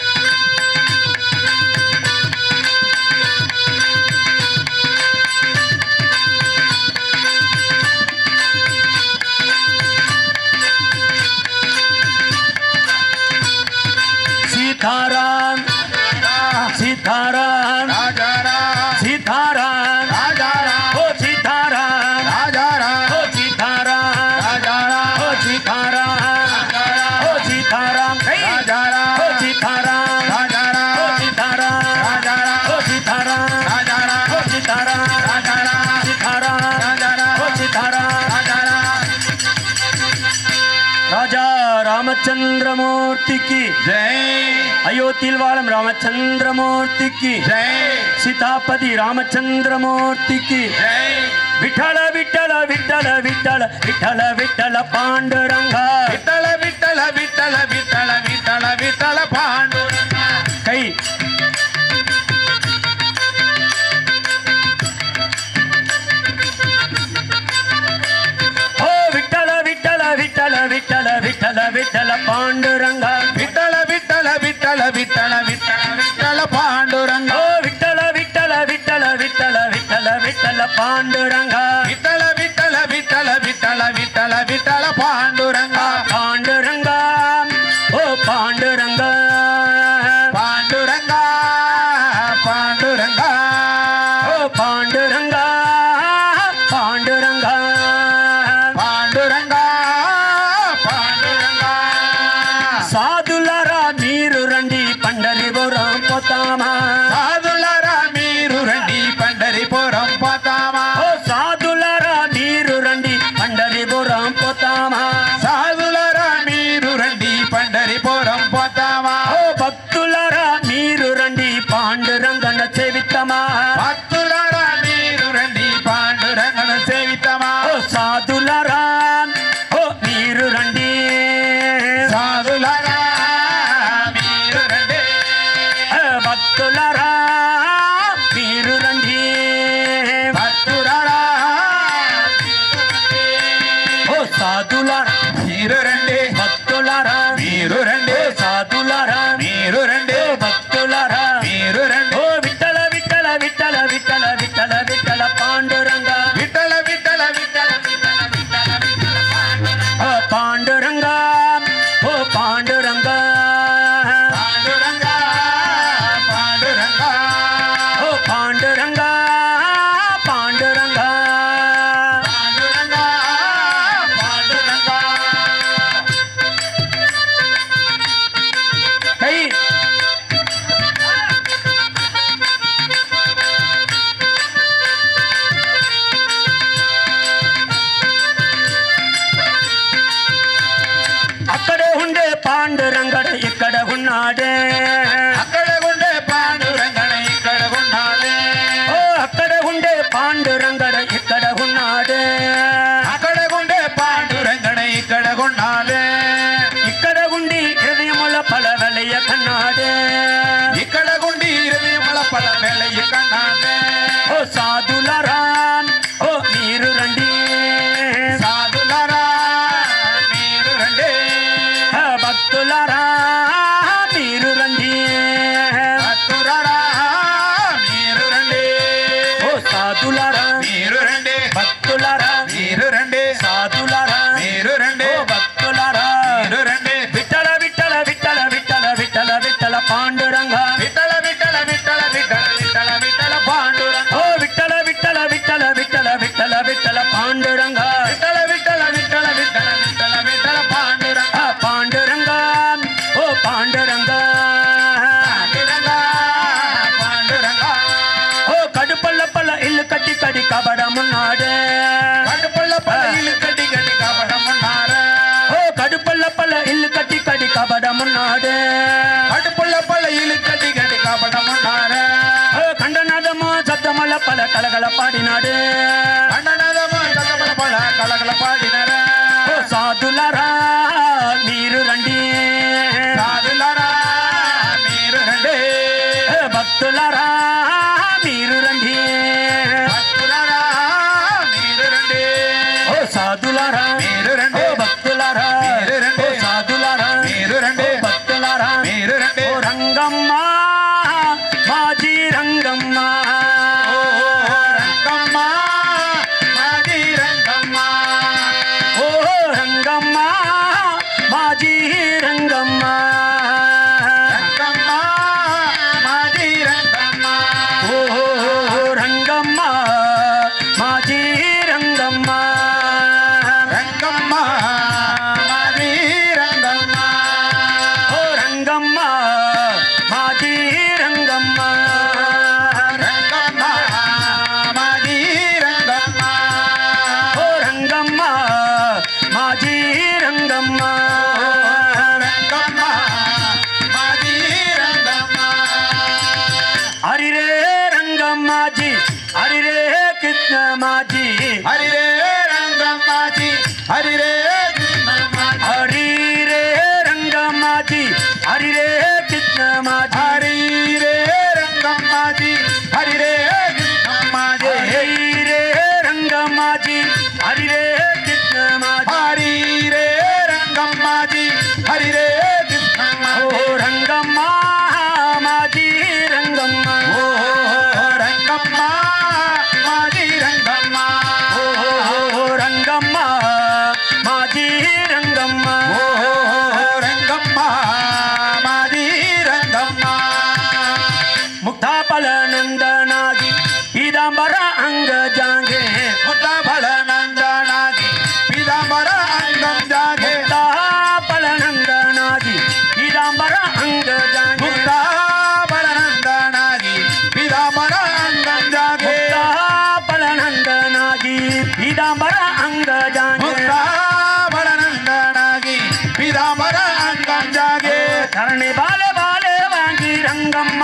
सीताराम सीताराम ராஜாராம் सीताराम ராஜாராம் ओ सीताराम ராஜாராம் ओ सीताराम ராஜாராம் ओ सीताराम ओ सीताराम कई ராஜாராம் ओ सीताराम ओ ராஜாராம் सीताराम ராஜாராம் ओ सीताराम ராஜாராம் ओ सीताराम ராஜாராம் सीताराम ராஜாராம் ओ सीताराम ராஜாராம் ராஜா ராமச்சந்திரமூர்த்திக்கு ஜெய் அயோத்தியில் வாழும் ராமச்சந்திரமூர்த்திக்கு ஜெய் சீதாபதி ராமச்சந்திரமூர்த்திக்கு ஜெய் விட்டல விட்டல விட்டல விட்டல விட்டல விட்டல பாண்டுரங்கா விட்டல விட்டல விட்டல விட்டல விட்டல பாண்டுரங்கா விட்டல விட்டல விட்டல விட்டல விட்டல விட்டல பாண்டுரங்க ஓ விட்டல விட்டல விட்டல விட்டல விட்டல விட்டல பாண்டுரங்கா விட்டல விட்டல விட்டல விட்டல விட்டல விட்டல பாண்டுரங்க பாண்டுரங்கா ஓ பாண்டுரங்கா பாண்டுரங்க பாண்டுரங்க ஓ பாண்டுரங்கா பாண்டுரங்கா పాండురంగ పాండురంగ సాధులరా మీరు రండి పండరిపురం పోతామా సాధులరా మీరు రండి పండరిపురం పోతామా ఓ సాధులరా మీరు రండి పండరిపురం పోతామా సాధులరా మీరు రండి పండరిపురం పోతామా ఓ భక్తులరా మీరు రండి పాండురంగన చెవితమా భక్తులరా మీరు రండి పాండురంగను సేవితమా ఓ సాధులరా ఓ మీరు రండి సాధులరా మీరు రండి ఏ భక్తులరా మీరు రండి భక్తులరా ఓ సాధులరా మీరు రండి భక్తులరా మీరు రండి ఓ సాధులరా మీరు రండి ఓ భక్తులరా మీరు రండి ఓ విఠల విఠల విఠల విఠల విఠల విఠల పాండురంగ విఠల విఠల విఠల విఠల విఠల విఠల పాండురంగ ఓ పాండురంగ ఓ పాండురంగ పాండురంగ పాండురంగ ఓ పాండురంగ పాండురంగ పాండురంగ పాండురంగ కై అక్కడే ఉండే పాండురంగడు ఇక్కడ ఉన్నాడే అక్కడ ఉండే పాండురంగణ ఇక్కడ ఉన్నాడే ఓ అక్కడ ఉండే పాండురంగడు ఇక్కడ ఉన్నాడే అక్కడ ఉండే పాండురంగణ ఇక్కడ ఉన్నాడే ఇక్కడ ఉండి హృదయముల పలవలయ కన్నాడే ఇక్కడ గుండి ఇరవై పల వెలయి కన్నాడే ఓ సాధులరా ఓ మీరు రండి సాధులరా మీరు రండి ఆ భక్తులరా మీరు రండి భక్తులరా మీరు రండి ఓ సాధులరా మీరు రండి భక్తులరా మీరు రండి సాధులరా మీరు రండి ఓ భక్తులరా మీరు రండి విఠల విఠల విఠల విఠల విఠల విఠల పాండురంగ విఠల విఠల విఠల విఠల విఠల విఠల పాండురంగ ఓ విఠల విఠల విఠల విఠల విఠల విఠల పాండురంగ విఠల విఠల విఠల విఠల విఠల విఠల పాండురంగ ఆ పాండురంగ ఓ పాండురంగ పాండురంగ పాండురంగ ఓ కడుపల్ల పల్ల ఇల్లు కట్టి కడి కబడమున్నాడే కడుపుల పల్లీలు గడ్డి గడ్డి కబడమన్నారా ఓ కడుపల్ల పల్ల ఇల్లు కట్టి కడి కబడమున్నాడే కడుపుల పల్లీలు గడ్డి గడ్డి కబడమన్నారా ఓ కండనాదమో సద్దమల పల కలగల పాడినాడే అన్ననదము కలగల పల కలగల పాడినరా ఓ సాధులరా మీరు రండి సాధులరా మీరు రండి ఏ భక్తులరా మీరు రండి భక్తులరా మీరు రండి ఓ సాధులరా మీరు రండి ఓ భక్తులరా మీరు రండి. ఓ సాధులరా మీరు రండి ఓ భక్తులరా మీరు రండి ఓ రంగమ్మ మాజీ రంగమ్మ ఓ రంగమ్మ మాది రంగమ్మ ఓ రంగమ్మ మాజీ రంగమ్మ రంగమ్మ మాది రంగమ్మ ఓ రంగమ్మ మాజీ రంగమ్మ రంగమ్మ మాది రంగమ్మ ఓ రంగమ్మ మాజీ రంగమ్మ రంగమ్మ మాది రంగమ్మ ఓ రంగమ్మ మాజీ రంగమ్మ రంగమ్మ మాది రంగమ్మ హరిరే రంగమ్మాజీ హరిరే కృష్ణ మాజీ హరిరే రంగమ్మాజీ హరిరే కృష్ణమ్మాజీ హరిరే రంగమ్మాజీ హరిరే కృష్ణ మాజీ హరిరే రంగమ్మాజీ హరిరే కృష్ణమ్మాజీ హరిరే రంగమ్మాజీ హరిరే కృష్ణ మాజీ హరిరే மாஜி ஹரிரே கிருஷ்ணம்மா ஓ ரங்கம்மா மாஜி ரங்கம்மா ஓ ரங்கம்மா மாஜி ரங்கம்மா ஓ ரங்கம்மா மாஜி ரங்கம்மா ஓ ரங்கம்மா மாஜி ரங்கம்மா ಮುಕ್ತಾ ಫಲನಂದನಾಗಿ ಪೀತಾಂಬರ ಅಂಗ ಜಾಂಗೆ ಮುತ್ತ ಫಲ ನಂದನಾಗಿ ಪೀತಾಂಬರ ಅಂಗಂ ಜಾಗೆ ಮುಕ್ತಾ ಫಲನಂದನಾಗಿ ಪೀತಾಂಬರ ಅಂಗ ಜಾಂಗೆ ಮುತ್ತ ಫಲ ನಂದನಾಗಿ ಪೀತಾಂಬರ ಅಂಗಂ ಜಾಗೆ ಮುಕ್ತಾ ಫಲನಂದನಾಗಿ ಪೀತಾಂಬರ ಅಂಗ ಜಾಂಗೆ ಮುತ್ತ ಫಲ ನಂದನಾಗಿ ಪೀತಾಂಬರ ಅಂಗಂ ಜಾಗೆ ಧರಣಿ ಬಾಲೆ ಬಾಲೆ ವಾಂಗಿ ರಂಗಮ್ಮ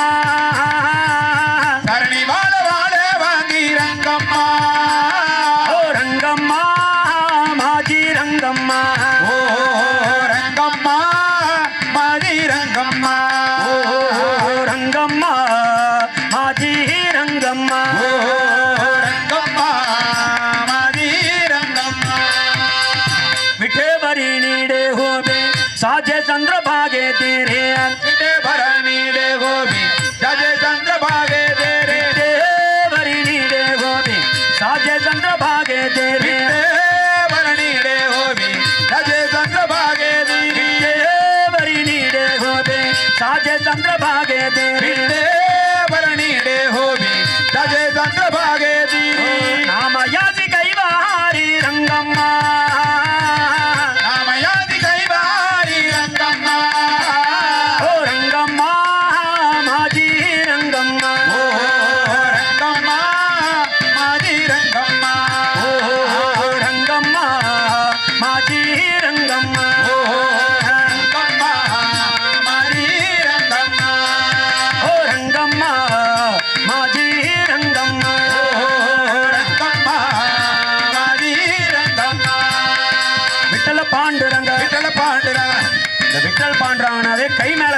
சரணி வாழ வாழ வாங்கி ரங்கம்மா ಓ ರಂಗಮ್ಮ ಮಾಜಿ ರಂಗಮ್ಮ ஓ ரங்கம்மா மாதி ரங்கம்மா ಓ ರಂಗಮ್ಮ ಮಾಜಿ ರಂಗಮ್ಮ ஓ ரங்கம்மா மாதி ரங்கம்மா ವಿಠೇವರಿ ನೀಡೆ ಹೋಬೆ ಸಾಜೆ ಚಂದ್ರ ಭಾಗೆ ತೀರೆ விட்டே பரணிடே கோபி ஜஜே சந்திர பாகே தேரே ವಿಠೇವರಿ ನೀಡೆ ಹೋಬೆ ಸಾಜೆ ಚಂದ್ರ ಭಾಗೆ ತೀರೆ விட்டே பரணிடே கோபி ஜஜே சந்திர பாகே தீரி ವಿಠೇವರಿ ನೀಡೆ ಹೋಬೆ ಸಾಜೆ ಚಂದ್ರ ಭಾಗೆ ತೀರೆ விட்டே பரணிடே கோபி ஜஜே சந்திர பாகே தீரி ನಾಮ ಯಾದಿ ಕೈವಾರಿ ರಂಗಮ್ಮ நாமயாதி கைவாரி ரங்கம்மா ಓ ರಂಗಮ್ಮ ಮಾಜಿ ರಂಗಮ್ಮ ஓ ரங்கம்மா மாதி ரங்கம்மா ಓ ರಂಗಮ್ಮ ಮಾಜಿ ರಂಗಮ್ಮ ஓ ரங்கம்மா மாதி ரங்கம்மா ಓ ರಂಗಮ್ಮ ಮಾಜಿ ರಂಗಮ್ಮ ஓ ரங்கம்மா மாதி ரங்கம்மா விட்டல பாண்டுரங்க விட்டல பாண்டுரங்க இந்த விட்டல் பாண்டுறாங்கனாவே கை மேல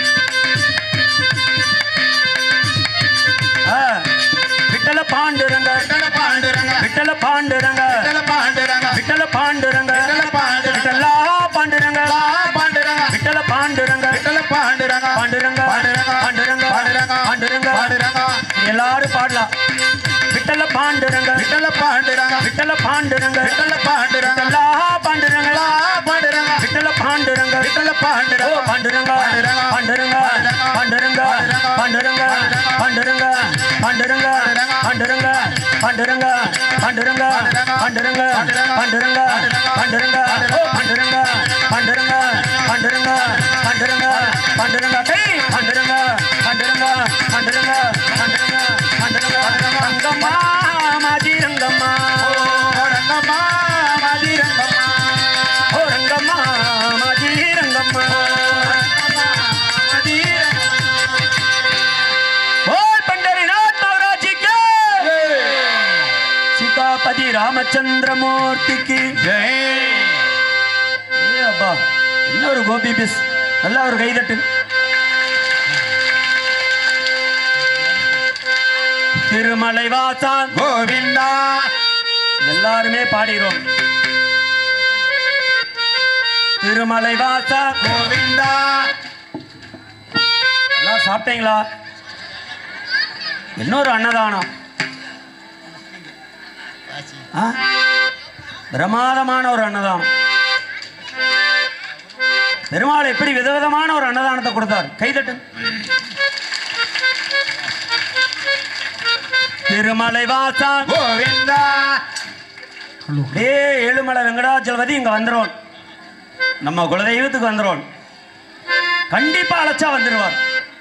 ஆ, விட்டல பாண்டுரங்க விட்டல பாண்டுரங்க விட்டல பாண்டுரங்க விட்டல பாண்டுரங்க விட்டல பாண்டுரங்க விட்டல பாண்டுரங்க விட்டலா பாண்டுரங்க லா பாண்டுரங்க விட்டல பாண்டுரங்க விட்டல பாண்டுரங்க பாண்டுரங்க பாண்டுரங்க பாண்டுரங்க பாண்டுரங்க பாண்டுரங்க பாண்டுரங்க எல்லாரும் பாடலாம் விட்டல பாண்டுரங்க விட்டல பாண்டுரங்க விட்டல பாண்டுரங்க விட்டல பாண்டுரங்க விட்டலா பாண்டுரங்க லா பாண்டுரங்க விட்டல பாண்டுரங்க விட்டல ஓ பாண்டுரங்க பாண்டுரங்க பாண்டுரங்க பாண்டுரங்க பாண்டுரங்க பாண்டுரங்க பாண்டுரங்க பாண்டுரங்க பாண்டுரங்க பாண்டுரங்க பாண்டுரங்க பாண்டுரங்க பாண்டுரங்க ஓ பாண்டுரங்க பாண்டுரங்க பாண்டுரங்க பாண்டுரங்க பாண்டுரங்க கை பாண்டுரங்க பாண்டுரங்க பாண்டுரங்க பாண்டுரங்க பாண்டுரங்க ரங்கம்மா மாஜி ரங்கம்மா ஓ ரங்கம்மா மாதி ரங்கம்மா ஓ ரங்கம்மா மாஜி ரங்கம்மா மாதி बोल पंडरीनाथ महाराज जी के सीतापति रामचंद्र मूर्ति की ஜெய் ஏ அப்பா இன்னொரு கோபி பிஸ் நல்லா ஒரு கைதட்டு திருமலை வாசான் கோவிந்தா எல்லாருமே பாடிறோம் திருமலை வாசா கோவிந்தா எல்லாம் சாப்பிட்டீங்களா இன்னொரு அன்னதானம் ஆ? பிரமாதமான ஒரு அன்னதானம் பெருமாள் எப்படி விதவிதமான ஒரு அன்னதானத்தை கொடுத்தார் கைதட்டு திருமலை வாசா கோவிந்தா அப்படியே ஏழுமலை வெங்கடாச்சலபதி இங்க வந்துரும் நம்ம குலதெய்வத்துக்கு வந்துரும் கண்டிப்பா அழைச்சா வந்துருவார்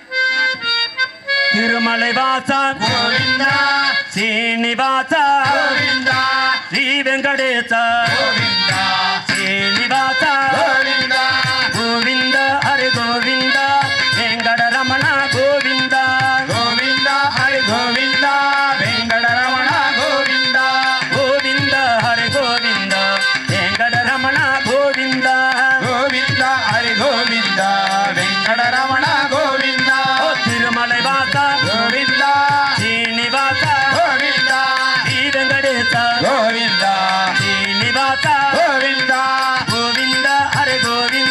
திருமலை வாசா கோவிந்தா சீனிவாசா கோவிந்தா ஸ்ரீ வெங்கடேச கோவிந்தா சீனிவாசா கோவிந்தா கோவிந்த ஹரி கோவிந்த வெங்கடரமண கோவிந்த கோவிந்தா ஹரி கோவிந்தா வெங்கடரமண கோவிந்தா கோவிந்த ஹரி கோவிந்த வெங்கடரமண கோவிந்த கோவிந்தா ஹரி கோவிந்தா வெங்கடரமண கோவிந்தா ஓ திருமலை வாசா கோவிந்தா சீனிவாசா கோவிந்தா ஸ்ரீ வெங்கடேச கோவிந்தா சீனிவாசா கோவிந்தா கோவிந்த ஹரி கோவிந்த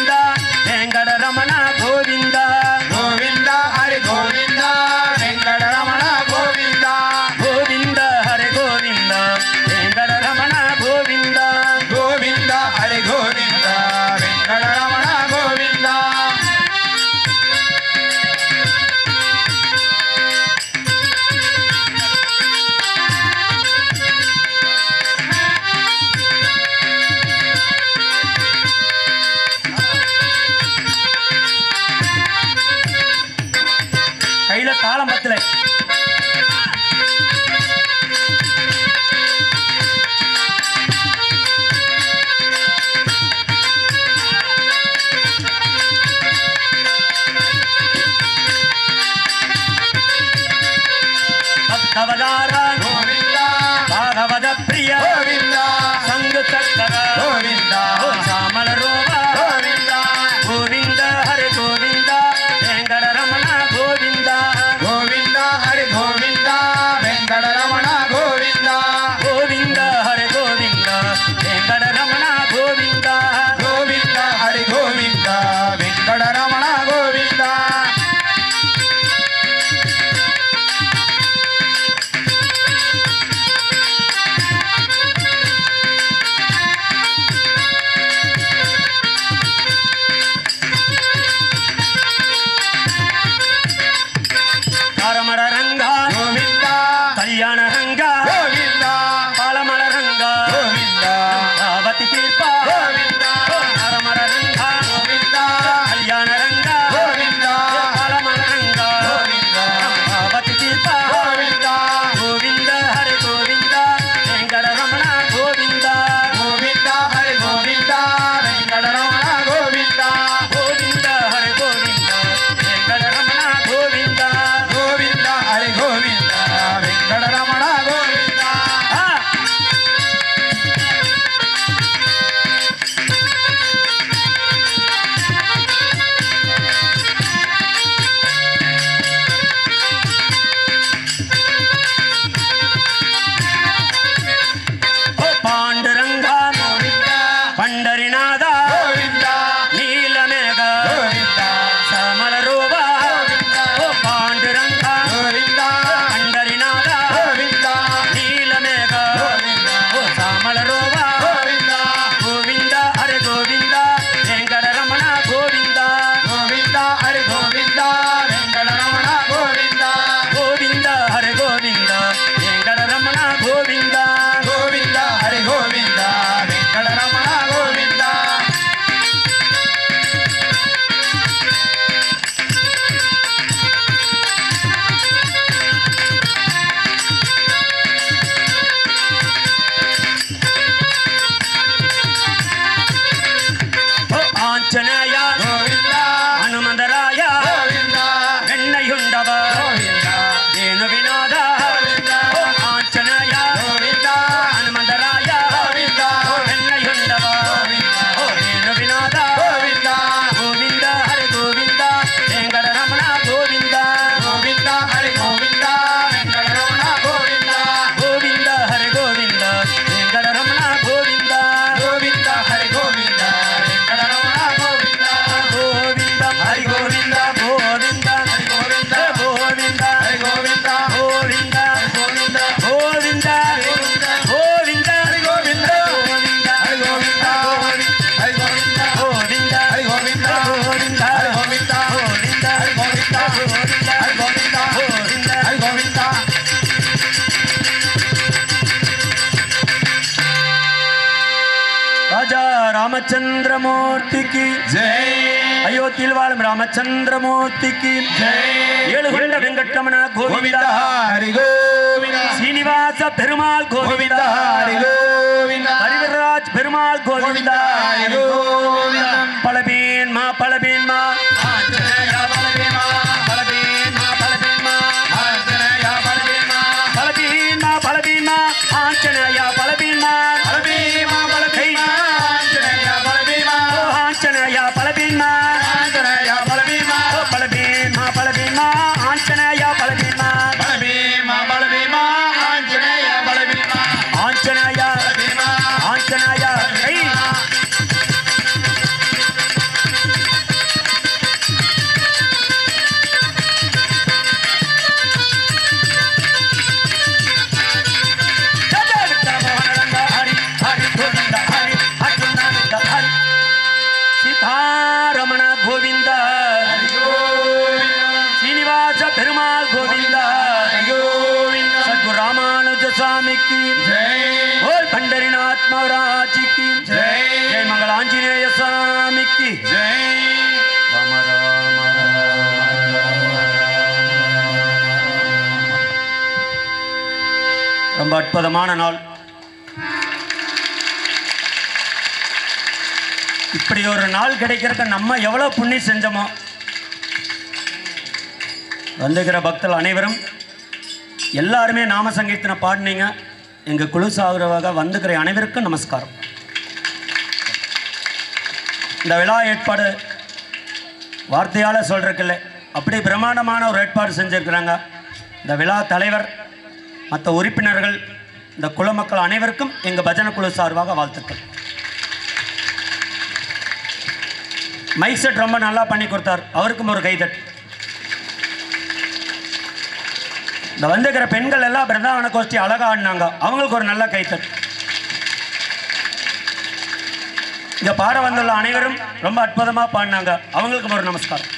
பக்தவதார கோவிந்தா பாகவத பிரிய கோவிந்தா சங்கு சக்கர கோவிந்தா சாமல ரூபா கோவிந்தா கோவிந்த ஹரி கோவிந்த வெங்கட ரமண கோவிந்த கோவிந்தா ஹரி கோவிந்தா வெங்கடரமண கோவிந்தா கோவிந்த ஹரி கோவிந்த வெங்கட ரமண கோவிந்த கோவிந்தா ஹரி கோவிந்தா வெங்கடரமண கோவிந்தா காரமட ரங்கா கோவிந்தா கல்யாண ரங்கா கோவிந்தா பாலமல ரங்கா கோவிந்தா பாவத்தி தீர்ப்பா கோவிந்தா காரமட ரங்கா கோவிந்தா கல்யாண ரங்கா கோவிந்தா பாலமல ரங்கா கோவிந்தா பாவத்தி தீர்ப்பா கோவிந்தா கோவிந்த ஹரி கோவிந்த வெங்கட ரமண கோவிந்த கோவிந்தா ஹரி கோவிந்தா வெங்கடரமண கோவிந்தா கோவிந்த ஹரி கோவிந்த வெங்கட ரமண கோவிந்த கோவிந்தா ஹரி கோவிந்தா வெங்கடரமண கோவிந்தா ஆ ஓ பாண்டுரங்கா கோவிந்தா பண்டரிநாதா கோவிந்தா நீலமேக கோவிந்தா சமல ரூபா ஓ பாண்டுரங்கா கோவிந்தா பண்டரிநாதா கோவிந்தா நீலமேக கோவிந்தா ஓ சாமல ரூபா கோவிந்தா கோவிந்த ஹரி கோவிந்த வெங்கட ரமண கோவிந்த கோவிந்தா ஹரி கோவிந்தா வெங்கடரமண கோவிந்தா கோவிந்த ஹரி கோவிந்த வெங்கட ரமண கோவிந்த கோவிந்தா ஹரி கோவிந்தா வெங்கடரமண கோவிந்தா ஓ ஆஞ்சநேய கோவிந்தா ಹನುಮಂತರಾಯ கோவிந்தா ಎಣ್ಣೆಯುಂಡವ கோவிந்தா ಏನು ವಿನೋದ கோவிந்தா ಓ ಆಂಜನೇಯ கோவிந்தா ಹನುಮಂತರಾಯ கோவிந்தா ಎಣ್ಣೆಯುಂಡವ கோவிந்தா ಓ ಏನು ವಿನೋದ கோவிந்தா ಗೋವಿಂದ ಹರಿ ಗೋವಿಂದ வெங்கட ரமண கோவிந்த கோவிந்தா ஹரி கோவிந்தா வெங்கடரமண கோவிந்தா ಗೋವಿಂದ ಹರಿ ಗೋವಿಂದ வெங்கட ரமண கோவிந்த கோவிந்தா ஹரி கோவிந்தா வெங்கடரமண கோவிந்தா ಗೋವಿಂದ ಹರಿ ಗೋವಿಂದ ಗೋವಿಂದ ஹரி கோவிந்தா ಗೋವಿಂದ ஹரி கோவிந்தா ಗೋವಿಂದ கோவிந்தா ಗೋವಿಂದ ಗೋವಿಂದ ஹரி கோவிந்தா ಗೋವಿಂದ ஹரி கோவிந்தா ஹரி கோவிந்தா ಗೋವಿಂದ ஹரி கோவிந்தா ಗೋವಿಂದ ஹரி கோவிந்தா ಗೋವಿಂದ ஹரி கோவிந்தா ಗೋವಿಂದ ஹரி கோவிந்தா ಗೋವಿಂದ ஹரி கோவிந்தா ராஜா ராமச்சந்திரமூர்த்திக்கு ஜெய் அயோத்தியில் வாழும் ராமச்சந்திரமூர்த்திக்கு ஜெய் ஏழு கொண்ட வெங்கட்ரமண கோவிந்தா கோவிந்தா ஹரி கோவிந்தா சீனிவாச பெருமாள் கோவிந்தா கோவிந்தா ஹரி கோவிந்தா ஹரிவராஜ் பெருமாள் கோவிந்தா கோவிந்தா ஹரி கோவிந்தா பலபீன்மா பலபீன்மா ஆஞ்சநேயா பலபீமா பலபீன்மா பலபீன்மா ஆஞ்சநேயா பலபீமா பலபீன்மா பலபீன்மா ஆஞ்சநேயா பலபீன்மா பலபீமா பலபீமா ஆஞ்சநேயா பலபீமா ஓ ஆஞ்சநேயா பலபீன்மா ஆஞ்சநேயா பலபீமா ஓ பலபீன்மா பலபீன்மா ஆஞ்சநேயா பலபீன்மா பலபீமா பலபீமா ஆஞ்சநேயா பலபீமா ஆஞ்சநேயா பலபீமா ஆஞ்சநேயா கை சீதாரமண கோவிந்த ஹரி கோவிந்தா சீனிவாச பெருமாள் கோவிந்த ஹரி கோவிந்தா சத்குரு ராமானுஜ சுவாமிக்கு ஜெய் ஓல் பண்டரிநாத் மகாராஜிக்கு ஜெய் ஜெய் மங்கள ஆஞ்சநேய சுவாமிக்கு ஜெய் ராம ராம ரொம்ப அற்புதமான நாள் இப்படி ஒரு நாள் கிடைக்கிறதுக்கு நம்ம எவ்வளோ புண்ணியம் செஞ்சோமோ வந்துகிற பக்தர்கள் அனைவரும் எல்லாருமே நாம சங்கீர்த்தனை பாடினீங்க எங்கள் குழு சாகுறவாக வந்துக்கிற அனைவருக்கும் நமஸ்காரம் இந்த விழா ஏற்பாடு வார்த்தையால் சொல்கிறதில்ல அப்படி பிரம்மாண்டமான ஒரு ஏற்பாடு செஞ்சுருக்கிறாங்க இந்த விழா தலைவர் மற்ற உறுப்பினர்கள் இந்த குலமக்கள் அனைவருக்கும் எங்கள் பஜனை குழு சார்பாக வாழ்த்துக்கள் மைக் செட் ரொம்ப நல்லா பண்ணி கொடுத்தார் அவருக்கும் ஒரு கைதட்டு இந்த வந்துக்கிற பெண்கள் எல்லாம் பிருந்தாவன கோஷ்டி அழகா ஆடினாங்க அவங்களுக்கு ஒரு நல்ல கைத்தட்டு இங்க பாட வந்துள்ள அனைவரும் ரொம்ப அற்புதமா பாடினாங்க அவங்களுக்கும் ஒரு நமஸ்காரம்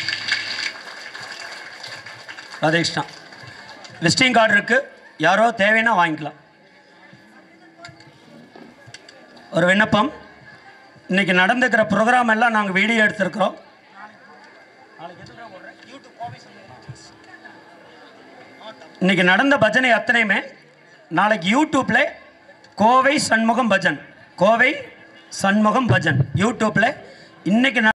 ராதேஷ்ணா விசிட்டிங் கார்டு இருக்கு யாரோ தேவைன்னா வாங்கிக்கலாம் ஒரு விண்ணப்பம் இன்னைக்கு நடந்துக்கிற ப்ரோக்ராம் எல்லாம் நாங்கள் வீடியோ எடுத்திருக்கிறோம் இன்னைக்கு நடந்த பஜனை அத்தனையுமே நாளைக்கு யூடியூப்ல கோவை சண்முகம் பஜன் கோவை சண்முகம் பஜன் யூடியூப்ல இன்னைக்கு ந-